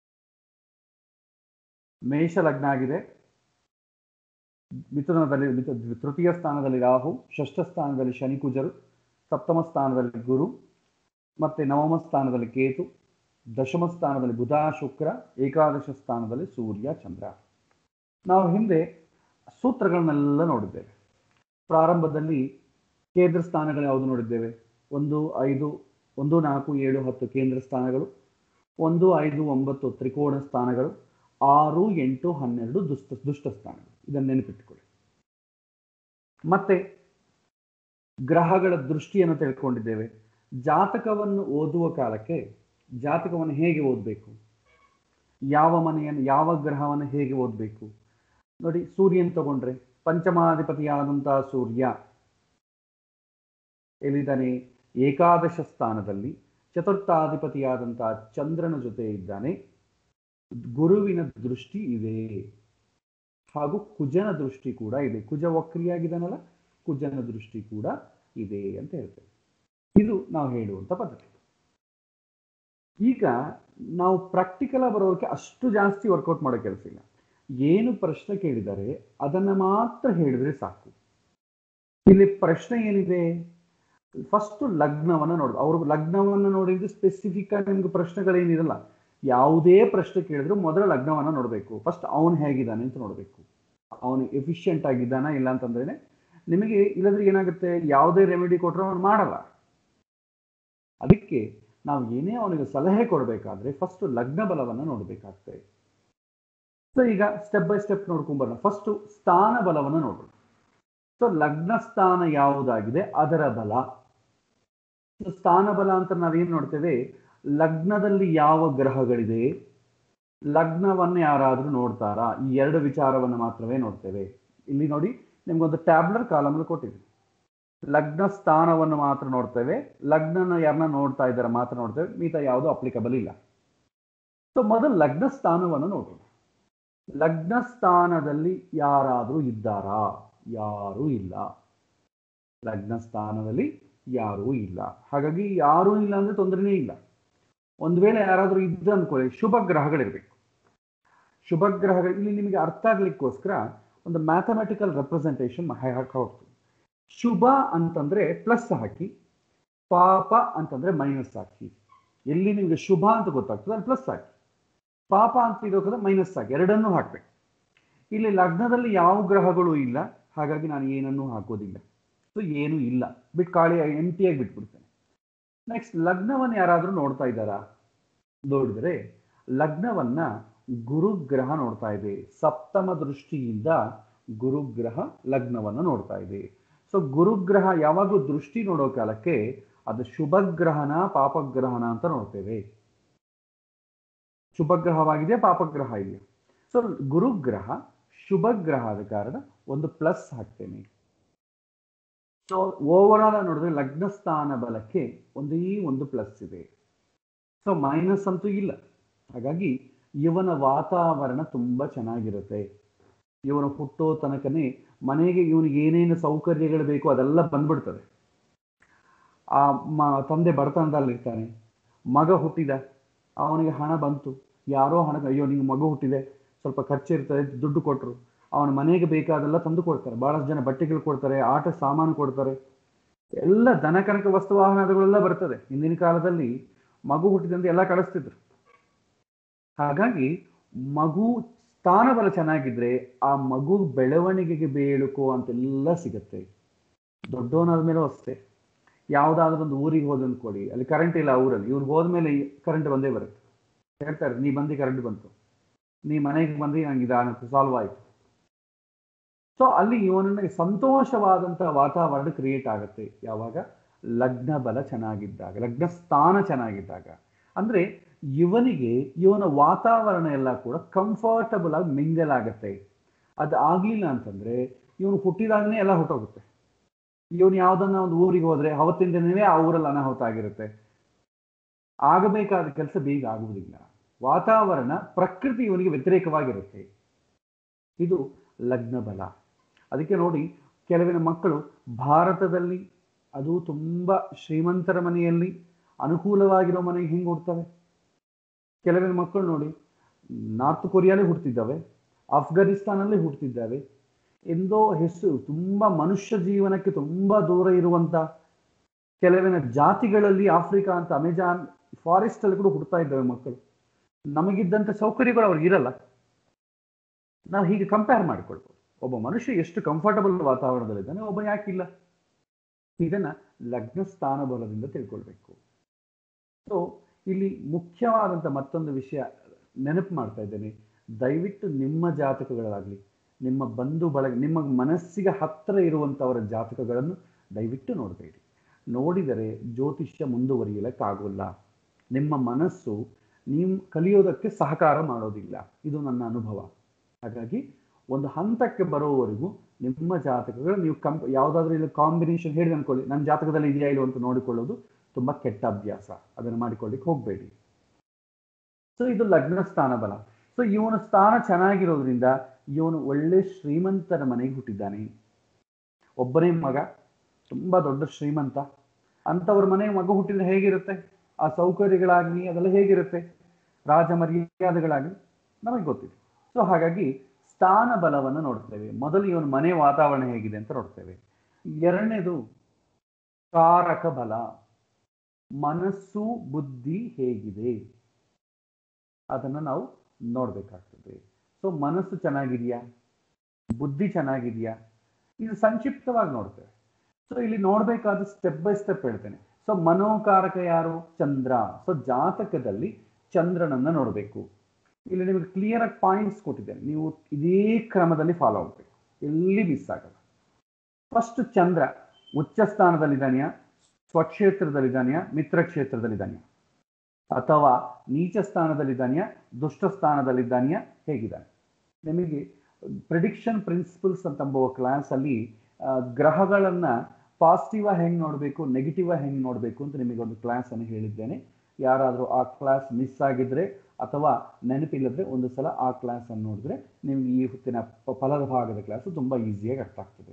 ಮೇಷ ಲಗ್ನ ಆಗಿದೆ ಮಿಥುನದಲ್ಲಿ ಮಿಥು- ತೃತೀಯ ಸ್ಥಾನದಲ್ಲಿ ರಾಹು ಷಷ್ಠ ಸ್ಥಾನದಲ್ಲಿ ಶನಿ ಕುಜರು ಸಪ್ತಮ ಸ್ಥಾನದಲ್ಲಿ ಗುರು ಮತ್ತೆ ನವಮ ಸ್ಥಾನದಲ್ಲಿ ಕೇತು ದಶಮ ಸ್ಥಾನದಲ್ಲಿ ಬುಧ ಶುಕ್ರ ಏಕಾದಶ ಸ್ಥಾನದಲ್ಲಿ ಸೂರ್ಯ ಚಂದ್ರ ನಾವು ಹಿಂದೆ ಸೂತ್ರಗಳನ್ನೆಲ್ಲ ನೋಡಿದ್ದೇವೆ ಪ್ರಾರಂಭದಲ್ಲಿ ಕೇಂದ್ರ ಸ್ಥಾನಗಳು ಯಾವುದು ನೋಡಿದ್ದೇವೆ ಒಂದು ಐದು ಒಂದು ನಾಲ್ಕು ಏಳು ಹತ್ತು ಕೇಂದ್ರ ಸ್ಥಾನಗಳು ಒಂದು ಐದು ಒಂಬತ್ತು ತ್ರಿಕೋಣ ಸ್ಥಾನಗಳು ಆರು ಎಂಟು ಹನ್ನೆರಡು ದುಷ್ಟ ದುಷ್ಟ ಸ್ಥಾನಗಳು ಇದನ್ನು ನೆನಪಿಟ್ಟುಕೊಳ್ಳಿ ಮತ್ತೆ ಗ್ರಹಗಳ ದೃಷ್ಟಿಯನ್ನು ತಿಳ್ಕೊಂಡಿದ್ದೇವೆ ಜಾತಕವನ್ನು ಓದುವ ಕಾಲಕ್ಕೆ ಜಾತಕವನ್ನು ಹೇಗೆ ಓದಬೇಕು ಯಾವ ಮನೆಯನ್ನು ಯಾವ ಗ್ರಹವನ್ನು ಹೇಗೆ ಓದಬೇಕು ನೋಡಿ ಸೂರ್ಯನ್ ತಗೊಂಡ್ರೆ ಪಂಚಮಾಧಿಪತಿಯಾದಂತಹ ಸೂರ್ಯ ಎಲ್ಲಿದ್ದಾನೆ ಏಕಾದಶ ಸ್ಥಾನದಲ್ಲಿ ಚತುರ್ಥಾಧಿಪತಿಯಾದಂತಹ ಚಂದ್ರನ ಜೊತೆ ಇದ್ದಾನೆ ಗುರುವಿನ ದೃಷ್ಟಿ ಇದೆ ಹಾಗೂ ಕುಜನ ದೃಷ್ಟಿ ಕೂಡ ಇದೆ ಕುಜ ವಕ್ರಿಯಾಗಿದ್ದಾನಲ್ಲ ಕುಜನ ದೃಷ್ಟಿ ಕೂಡ ಇದೆ ಅಂತ ಹೇಳ್ತೇವೆ ಇದು ನಾವು ಹೇಳುವಂತ ಪದ್ಧತಿ ಈಗ ನಾವು ಪ್ರಾಕ್ಟಿಕಲ್ ಬರೋದಕ್ಕೆ ಅಷ್ಟು ಜಾಸ್ತಿ ವರ್ಕೌಟ್ ಮಾಡೋ ಕೆಲಸ ಇಲ್ಲ ಏನು ಪ್ರಶ್ನೆ ಕೇಳಿದರೆ ಅದನ್ನ ಮಾತ್ರ ಹೇಳಿದ್ರೆ ಸಾಕು ಇಲ್ಲಿ ಪ್ರಶ್ನೆ ಏನಿದೆ ಫಸ್ಟ್ ಲಗ್ನವನ್ನ ನೋಡ್ ಅವ್ರು ಲಗ್ನವನ್ನ ನೋಡಿದ್ರೆ ಸ್ಪೆಸಿಫಿಕ್ ಆಗಿ ನಿಮ್ಗೆ ಪ್ರಶ್ನೆಗಳೇನಿರಲ್ಲ ಯಾವುದೇ ಪ್ರಶ್ನೆ ಕೇಳಿದ್ರು ಮೊದಲ ಲಗ್ನವನ್ನ ನೋಡಬೇಕು ಫಸ್ಟ್ ಅವನು ಹೇಗಿದ್ದಾನೆ ಅಂತ ನೋಡಬೇಕು ಅವನು ಎಫಿಷಿಯಂಟ್ ಆಗಿದ್ದಾನ ಇಲ್ಲ ಅಂತಂದ್ರೇನೆ ನಿಮಗೆ ಇಲ್ಲದ್ರೆ ಏನಾಗುತ್ತೆ ಯಾವುದೇ ರೆಮಿಡಿ ಕೊಟ್ಟರು ಅವನು ಮಾಡಲ್ಲ ಅದಕ್ಕೆ ನಾವು ಏನೇ ಅವನಿಗೆ ಸಲಹೆ ಕೊಡಬೇಕಾದ್ರೆ ಫಸ್ಟ್ ಲಗ್ನ ಬಲವನ್ನ ನೋಡಬೇಕಾಗ್ತದೆ ಸೊ ಈಗ ಸ್ಟೆಪ್ ಬೈ ಸ್ಟೆಪ್ ನೋಡ್ಕೊಂಬರೋಣ ಫಸ್ಟ್ ಸ್ಥಾನ ಬಲವನ್ನು ನೋಡೋಣ ಸೊ ಲಗ್ನ ಸ್ಥಾನ ಯಾವುದಾಗಿದೆ ಅದರ ಬಲ ಸೊ ಸ್ಥಾನ ಬಲ ಅಂತ ನಾವೇನ್ ನೋಡ್ತೇವೆ ಲಗ್ನದಲ್ಲಿ ಯಾವ ಗ್ರಹಗಳಿದೆ ಲಗ್ನವನ್ನು ಯಾರಾದ್ರೂ ನೋಡ್ತಾರಾ ಈ ಎರಡು ವಿಚಾರವನ್ನು ಮಾತ್ರವೇ ನೋಡ್ತೇವೆ ಇಲ್ಲಿ ನೋಡಿ ನಿಮ್ಗೊಂದು ಟ್ಯಾಬ್ಲರ್ ಕಾಲಮ್ ಕೊಟ್ಟಿದೆ ಲಗ್ನ ಸ್ಥಾನವನ್ನು ಮಾತ್ರ ನೋಡ್ತೇವೆ ಲಗ್ನನ ಯಾರನ್ನ ನೋಡ್ತಾ ಇದ್ದಾರೆ ಮಾತ್ರ ನೋಡ್ತೇವೆ ಮಿಗತಾ ಯಾವುದು ಅಪ್ಲಿಕಬಲ್ ಇಲ್ಲ ಸೊ ಮೊದಲು ಲಗ್ನ ಸ್ಥಾನವನ್ನು ನೋಡೋಣ ಲಗ್ನ ಸ್ಥಾನದಲ್ಲಿ ಯಾರಾದರೂ ಇದ್ದಾರಾ ಯಾರೂ ಇಲ್ಲ ಲಗ್ನ ಸ್ಥಾನದಲ್ಲಿ ಯಾರೂ ಇಲ್ಲ ಹಾಗಾಗಿ ಯಾರೂ ಇಲ್ಲ ಅಂದ್ರೆ ತೊಂದರೆನೇ ಇಲ್ಲ ಒಂದು ವೇಳೆ ಯಾರಾದರೂ ಇದ್ದು ಅನ್ಕೊಳ್ಳಿ ಶುಭ ಗ್ರಹಗಳಿರ್ಬೇಕು ಶುಭ ಗ್ರಹಗಳು ಇಲ್ಲಿ ನಿಮಗೆ ಅರ್ಥ ಆಗ್ಲಿಕ್ಕೋಸ್ಕರ ಒಂದು ಮ್ಯಾಥಮೆಟಿಕಲ್ ರೆಪ್ರೆಸೆಂಟೇಷನ್ ಹಾಕಿ ಶುಭ ಅಂತಂದ್ರೆ ಪ್ಲಸ್ ಹಾಕಿ ಪಾಪ ಅಂತಂದ್ರೆ ಮೈನಸ್ ಹಾಕಿ ಎಲ್ಲಿ ನಿಮಗೆ ಶುಭ ಅಂತ ಗೊತ್ತಾಗ್ತದೆ ಅಲ್ಲಿ ಪ್ಲಸ್ ಹಾಕಿ ಪಾಪ ಅಂತ ಇರೋದ್ರೆ ಮೈನಸ್ ಹಾಕಿ ಎರಡನ್ನೂ ಹಾಕ್ಬೇಕು ಇಲ್ಲಿ ಲಗ್ನದಲ್ಲಿ ಯಾವ ಗ್ರಹಗಳು ಇಲ್ಲ ಹಾಗಾಗಿ ನಾನು ಏನನ್ನೂ ಹಾಕೋದಿಲ್ಲ ಸೊ ಏನೂ ಇಲ್ಲ ಬಿಟ್ಟು ಖಾಲಿ ಎಂಟಿಯಾಗಿ ಬಿಟ್ಬಿಡ್ತೇನೆ ನೆಕ್ಸ್ಟ್ ಲಗ್ನವನ್ನು ಯಾರಾದರೂ ನೋಡ್ತಾ ಇದ್ದಾರಾ ನೋಡಿದರೆ ಲಗ್ನವನ್ನ ಗುರುಗ್ರಹ ನೋಡ್ತಾ ಇದೆ ಸಪ್ತಮ ದೃಷ್ಟಿಯಿಂದ ಗುರುಗ್ರಹ ಲಗ್ನವನ್ನು ನೋಡ್ತಾ ಇದೆ ಸೊ ಗುರುಗ್ರಹ ಯಾವಾಗಲೂ ದೃಷ್ಟಿ ನೋಡೋ ಕಾಲಕ್ಕೆ ಅದು ಶುಭಗ್ರಹನ ಪಾಪಗ್ರಹನ ಅಂತ ನೋಡ್ತೇವೆ ಶುಭಗ್ರಹವಾಗಿದೆ ಪಾಪಗ್ರಹ ಇದೆಯಾ ಸೊ ಗುರುಗ್ರಹ ಶುಭಗ್ರಹ ಆದ ಕಾರಣ ಒಂದು ಪ್ಲಸ್ ಹಾಕ್ತೇನೆ ಸೊ ಓವರ್ ಆಲ್ ನೋಡಿದ್ರೆ ಲಗ್ನ ಸ್ಥಾನ ಬಲಕ್ಕೆ ಒಂದೇ ಒಂದು ಪ್ಲಸ್ ಇದೆ ಸೊ ಮೈನಸ್ ಅಂತೂ ಇಲ್ಲ ಹಾಗಾಗಿ ಇವನ ವಾತಾವರಣ ತುಂಬಾ ಚೆನ್ನಾಗಿರುತ್ತೆ ಇವನು ಹುಟ್ಟೋ ತನಕನೇ ಮನೆಗೆ ಇವನಿಗೆ ಏನೇನು ಸೌಕರ್ಯಗಳು ಬೇಕೋ ಅದೆಲ್ಲ ಬಂದ್ಬಿಡ್ತದೆ ಆ ಮ ತಂದೆ ಬಡತನದಲ್ಲಿರ್ತಾನೆ ಮಗ ಹುಟ್ಟಿದ ಅವನಿಗೆ ಹಣ ಬಂತು ಯಾರೋ ಹಣ ಅಯ್ಯೋ ನಿಂಗೆ ಮಗು ಹುಟ್ಟಿದೆ ಸ್ವಲ್ಪ ಖರ್ಚಿರ್ತದೆ ದುಡ್ಡು ಕೊಟ್ಟರು ಅವನ ಮನೆಗೆ ಬೇಕಾದೆಲ್ಲ ತಂದು ಕೊಡ್ತಾರೆ ಬಹಳಷ್ಟು ಜನ ಬಟ್ಟೆಗಳು ಕೊಡ್ತಾರೆ ಆಟ ಸಾಮಾನು ಕೊಡ್ತಾರೆ ಎಲ್ಲ ದನ ಕನಕ ವಸ್ತು ವಾಹನಗಳೆಲ್ಲ ಬರ್ತದೆ ಹಿಂದಿನ ಕಾಲದಲ್ಲಿ ಮಗು ಹುಟ್ಟಿದಂತೆ ಎಲ್ಲ ಕಳಿಸ್ತಿದ್ರು ಹಾಗಾಗಿ ಮಗು ಸ್ಥಾನಬಲ ಚೆನ್ನಾಗಿದ್ರೆ ಆ ಮಗು ಬೆಳವಣಿಗೆಗೆ ಬೇಳುಕೋ ಅಂತೆಲ್ಲ ಸಿಗುತ್ತೆ ದೊಡ್ಡವನಾದ್ಮೇಲೂ ಅಷ್ಟೇ ಯಾವುದಾದ್ರೂ ಒಂದು ಊರಿಗೆ ಹೋದ ಅನ್ಕೊಳ್ಳಿ ಅಲ್ಲಿ ಕರೆಂಟ್ ಇಲ್ಲ ಊರಲ್ಲಿ ಇವ್ನು ಹೋದ್ಮೇಲೆ ಕರೆಂಟ್ ಬಂದೇ ಬರುತ್ತೆ ಹೇಳ್ತಾರೆ ನೀ ಬಂದು ಕರೆಂಟ್ ಬಂತು ನೀ ಮನೆಗೆ ಬಂದು ನಂಗೆ ಇದಾಗುತ್ತೆ ಸಾಲ್ವ್ ಆಯ್ತು ಸೊ ಅಲ್ಲಿ ಇವನಿಗೆ ಸಂತೋಷವಾದಂತಹ ವಾತಾವರಣ ಕ್ರಿಯೇಟ್ ಆಗುತ್ತೆ ಯಾವಾಗ ಲಗ್ನ ಬಲ ಚೆನ್ನಾಗಿದ್ದಾಗ ಲಗ್ನ ಸ್ಥಾನ ಚೆನ್ನಾಗಿದ್ದಾಗ ಅಂದ್ರೆ ಇವನಿಗೆ ಇವನ ವಾತಾವರಣ ಎಲ್ಲ ಕೂಡ ಕಂಫರ್ಟಬಲ್ ಆಗಿ ಮಿಂಗಲ್ ಆಗುತ್ತೆ ಅದು ಆಗ್ಲಿಲ್ಲ ಅಂತಂದ್ರೆ ಇವನು ಹುಟ್ಟಿದಾಗನೇ ಎಲ್ಲ ಹೊಟ್ಟೋಗುತ್ತೆ ಇವನು ಯಾವ್ದನ್ನ ಒಂದು ಊರಿಗೆ ಹೋದ್ರೆ ಅವತ್ತಿನ ದಿನವೇ ಆ ಊರಲ್ಲಿ ಅನಾಹುತ ಆಗಿರುತ್ತೆ ಆಗಬೇಕಾದ ಕೆಲಸ ಬೇಗ ಆಗುವುದಿಲ್ಲ ವಾತಾವರಣ ಪ್ರಕೃತಿ ಇವನಿಗೆ ವ್ಯತಿರೇಕವಾಗಿರುತ್ತೆ ಇದು ಲಗ್ನ ಬಲ ಅದಕ್ಕೆ ನೋಡಿ ಕೆಲವಿನ ಮಕ್ಕಳು ಭಾರತದಲ್ಲಿ ಅದು ತುಂಬಾ ಶ್ರೀಮಂತರ ಮನೆಯಲ್ಲಿ ಅನುಕೂಲವಾಗಿರೋ ಮನೆಗೆ ಹಿಂಗೆ ಹುಡ್ತವೆ ಕೆಲವಿನ ಮಕ್ಕಳು ನೋಡಿ ನಾರ್ತ್ ಕೊರಿಯಾಲೇ ಹುಡ್ತಿದ್ದಾವೆ ಅಫ್ಘಾನಿಸ್ತಾನಲ್ಲಿ ಹುಡ್ತಿದ್ದಾವೆ ಎಂದೋ ಹೆಸರು ತುಂಬಾ ಮನುಷ್ಯ ಜೀವನಕ್ಕೆ ತುಂಬಾ ದೂರ ಇರುವಂತ ಕೆಲವಿನ ಜಾತಿಗಳಲ್ಲಿ ಆಫ್ರಿಕಾ ಅಂತ ಅಮೆಜಾನ್ ಫಾರೆಸ್ಟ್ ಅಲ್ಲಿ ಕೂಡ ಹುಡ್ತಾ ಇದ್ದಾವೆ ಮಕ್ಕಳು ನಮಗಿದ್ದಂಥ ಸೌಕರ್ಯಗಳು ಅವ್ರಿಗೆ ಇರಲ್ಲ ನಾವು ಹೀಗೆ ಕಂಪೇರ್ ಮಾಡಿಕೊಳ್ಬೋದು ಒಬ್ಬ ಮನುಷ್ಯ ಎಷ್ಟು ಕಂಫರ್ಟಬಲ್ ವಾತಾವರಣದಲ್ಲಿದ್ದಾನೆ ಒಬ್ಬ ಯಾಕಿಲ್ಲ ಇದನ್ನ ಲಗ್ನ ಸ್ಥಾನ ಬಲದಿಂದ ತಿಳ್ಕೊಳ್ಬೇಕು ಸೊ ಇಲ್ಲಿ ಮುಖ್ಯವಾದಂಥ ಮತ್ತೊಂದು ವಿಷಯ ನೆನಪು ಮಾಡ್ತಾ ಇದ್ದೇನೆ ದಯವಿಟ್ಟು ನಿಮ್ಮ ಜಾತಕಗಳಾಗಲಿ ನಿಮ್ಮ ಬಂಧು ಬಳಗ ನಿಮ್ಮ ಮನಸ್ಸಿಗೆ ಹತ್ತಿರ ಇರುವಂಥವರ ಜಾತಕಗಳನ್ನು ದಯವಿಟ್ಟು ನೋಡಬೇಡಿ ನೋಡಿದರೆ ಜ್ಯೋತಿಷ್ಯ ಮುಂದುವರಿಯಲಿಕ್ಕಾಗೋಲ್ಲ ನಿಮ್ಮ ಮನಸ್ಸು ನೀವು ಕಲಿಯೋದಕ್ಕೆ ಸಹಕಾರ ಮಾಡೋದಿಲ್ಲ ಇದು ನನ್ನ ಅನುಭವ ಹಾಗಾಗಿ ಒಂದು ಹಂತಕ್ಕೆ ಬರೋವರೆಗೂ ನಿಮ್ಮ ಜಾತಕಗಳು ನೀವು ಕಂ ಯಾವುದಾದ್ರೂ ಇಲ್ಲಿ ಕಾಂಬಿನೇಷನ್ ಹೇಳಿದೆ ಅನ್ಕೊಳ್ಳಿ ನನ್ನ ಜಾತಕದಲ್ಲಿ ಇದೆಯಾ ಇಲ್ಲೋ ಅಂತ ನೋಡಿಕೊಳ್ಳೋದು ತುಂಬ ಕೆಟ್ಟ ಅಭ್ಯಾಸ ಅದನ್ನು ಮಾಡಿಕೊಳ್ಳಿಕ್ಕೆ ಹೋಗಬೇಡಿ ಸೊ ಇದು ಲಗ್ನ ಸ್ಥಾನ ಬಲ ಸೊ ಇವನ ಸ್ಥಾನ ಚೆನ್ನಾಗಿರೋದ್ರಿಂದ ಇವನು ಒಳ್ಳೆ ಶ್ರೀಮಂತರ ಮನೆಗೆ ಹುಟ್ಟಿದ್ದಾನೆ ಒಬ್ಬನೇ ಮಗ ತುಂಬಾ ದೊಡ್ಡ ಶ್ರೀಮಂತ ಅಂಥವ್ರ ಮನೆಗೆ ಮಗ ಹುಟ್ಟಿದ್ರೆ ಹೇಗಿರುತ್ತೆ ಆ ಸೌಕರ್ಯಗಳಾಗಲಿ ಅದೆಲ್ಲ ಹೇಗಿರುತ್ತೆ ರಾಜ ಮರ್ಯಾದೆಗಳಾಗಲಿ ನಮಗೆ ಗೊತ್ತಿದೆ ಸೊ ಹಾಗಾಗಿ ಸ್ಥಾನ ಬಲವನ್ನು ನೋಡ್ತೇವೆ ಮೊದಲು ಇವನ ಮನೆ ವಾತಾವರಣ ಹೇಗಿದೆ ಅಂತ ನೋಡ್ತೇವೆ ಎರಡನೇದು ಕಾರಕ ಬಲ ಮನಸ್ಸು ಬುದ್ಧಿ ಹೇಗಿದೆ ಅದನ್ನು ನಾವು ನೋಡ್ಬೇಕಾಗ್ತದೆ ಸೊ ಮನಸ್ಸು ಚೆನ್ನಾಗಿದೆಯಾ ಬುದ್ಧಿ ಚೆನ್ನಾಗಿದೆಯಾ ಇದು ಸಂಕ್ಷಿಪ್ತವಾಗಿ ನೋಡ್ತೇವೆ ಸೊ ಇಲ್ಲಿ ನೋಡ್ಬೇಕಾದ ಸ್ಟೆಪ್ ಬೈ ಸ್ಟೆಪ್ ಹೇಳ್ತೇನೆ ಸೊ ಮನೋಕಾರಕ ಯಾರು ಚಂದ್ರ ಸೊ ಜಾತಕದಲ್ಲಿ ಚಂದ್ರನನ್ನ ನೋಡಬೇಕು ಇಲ್ಲಿ ನಿಮಗೆ ಕ್ಲಿಯರ್ ಆಗಿ ಪಾಯಿಂಟ್ಸ್ ಕೊಟ್ಟಿದ್ದೇನೆ ನೀವು ಇದೇ ಕ್ರಮದಲ್ಲಿ ಫಾಲೋ ಆಗಬೇಕು ಎಲ್ಲಿ ಮಿಸ್ ಆಗಲ್ಲ ಫಸ್ಟ್ ಚಂದ್ರ ಉಚ್ಚ ಸ್ಥಾನದಲ್ಲಿದ್ದಾನೆಯಾ ಸ್ವಕ್ಷೇತ್ರದಲ್ಲಿದ್ದಾನೆಯಾ ಮಿತ್ರ ಕ್ಷೇತ್ರದಲ್ಲಿದ್ದಾನೆಯಾ ಅಥವಾ ನೀಚ ಸ್ಥಾನದಲ್ಲಿದ್ದಾನೆಯಾ ದುಷ್ಟ ಸ್ಥಾನದಲ್ಲಿದ್ದಾನೆಯಾ ಹೇಗಿದ್ದಾನೆ ನಿಮಗೆ ಪ್ರಿಡಿಕ್ಷನ್ ಪ್ರಿನ್ಸಿಪಲ್ಸ್ ಅಂತಂಬುವ ಕ್ಲಾಸಲ್ಲಿ ಗ್ರಹಗಳನ್ನು ಪಾಸಿಟಿವ್ ಹೆಂಗೆ ನೋಡಬೇಕು ನೆಗೆಟಿವ್ ಹೆಂಗೆ ನೋಡಬೇಕು ಅಂತ ನಿಮಗೊಂದು ಕ್ಲಾಸನ್ನು ಹೇಳಿದ್ದೇನೆ ಯಾರಾದರೂ ಆ ಕ್ಲಾಸ್ ಮಿಸ್ ಆಗಿದ್ರೆ ಅಥವಾ ನೆನಪಿಲ್ಲದ್ರೆ ಒಂದು ಸಲ ಆ ಕ್ಲಾಸನ್ನು ನೋಡಿದ್ರೆ ನಿಮ್ಗೆ ಈ ಹೊತ್ತಿನ ಪ- ಫಲದ ಭಾಗದ ಕ್ಲಾಸು ತುಂಬ ಈಸಿಯಾಗಿ ಅರ್ಥ ಆಗ್ತದೆ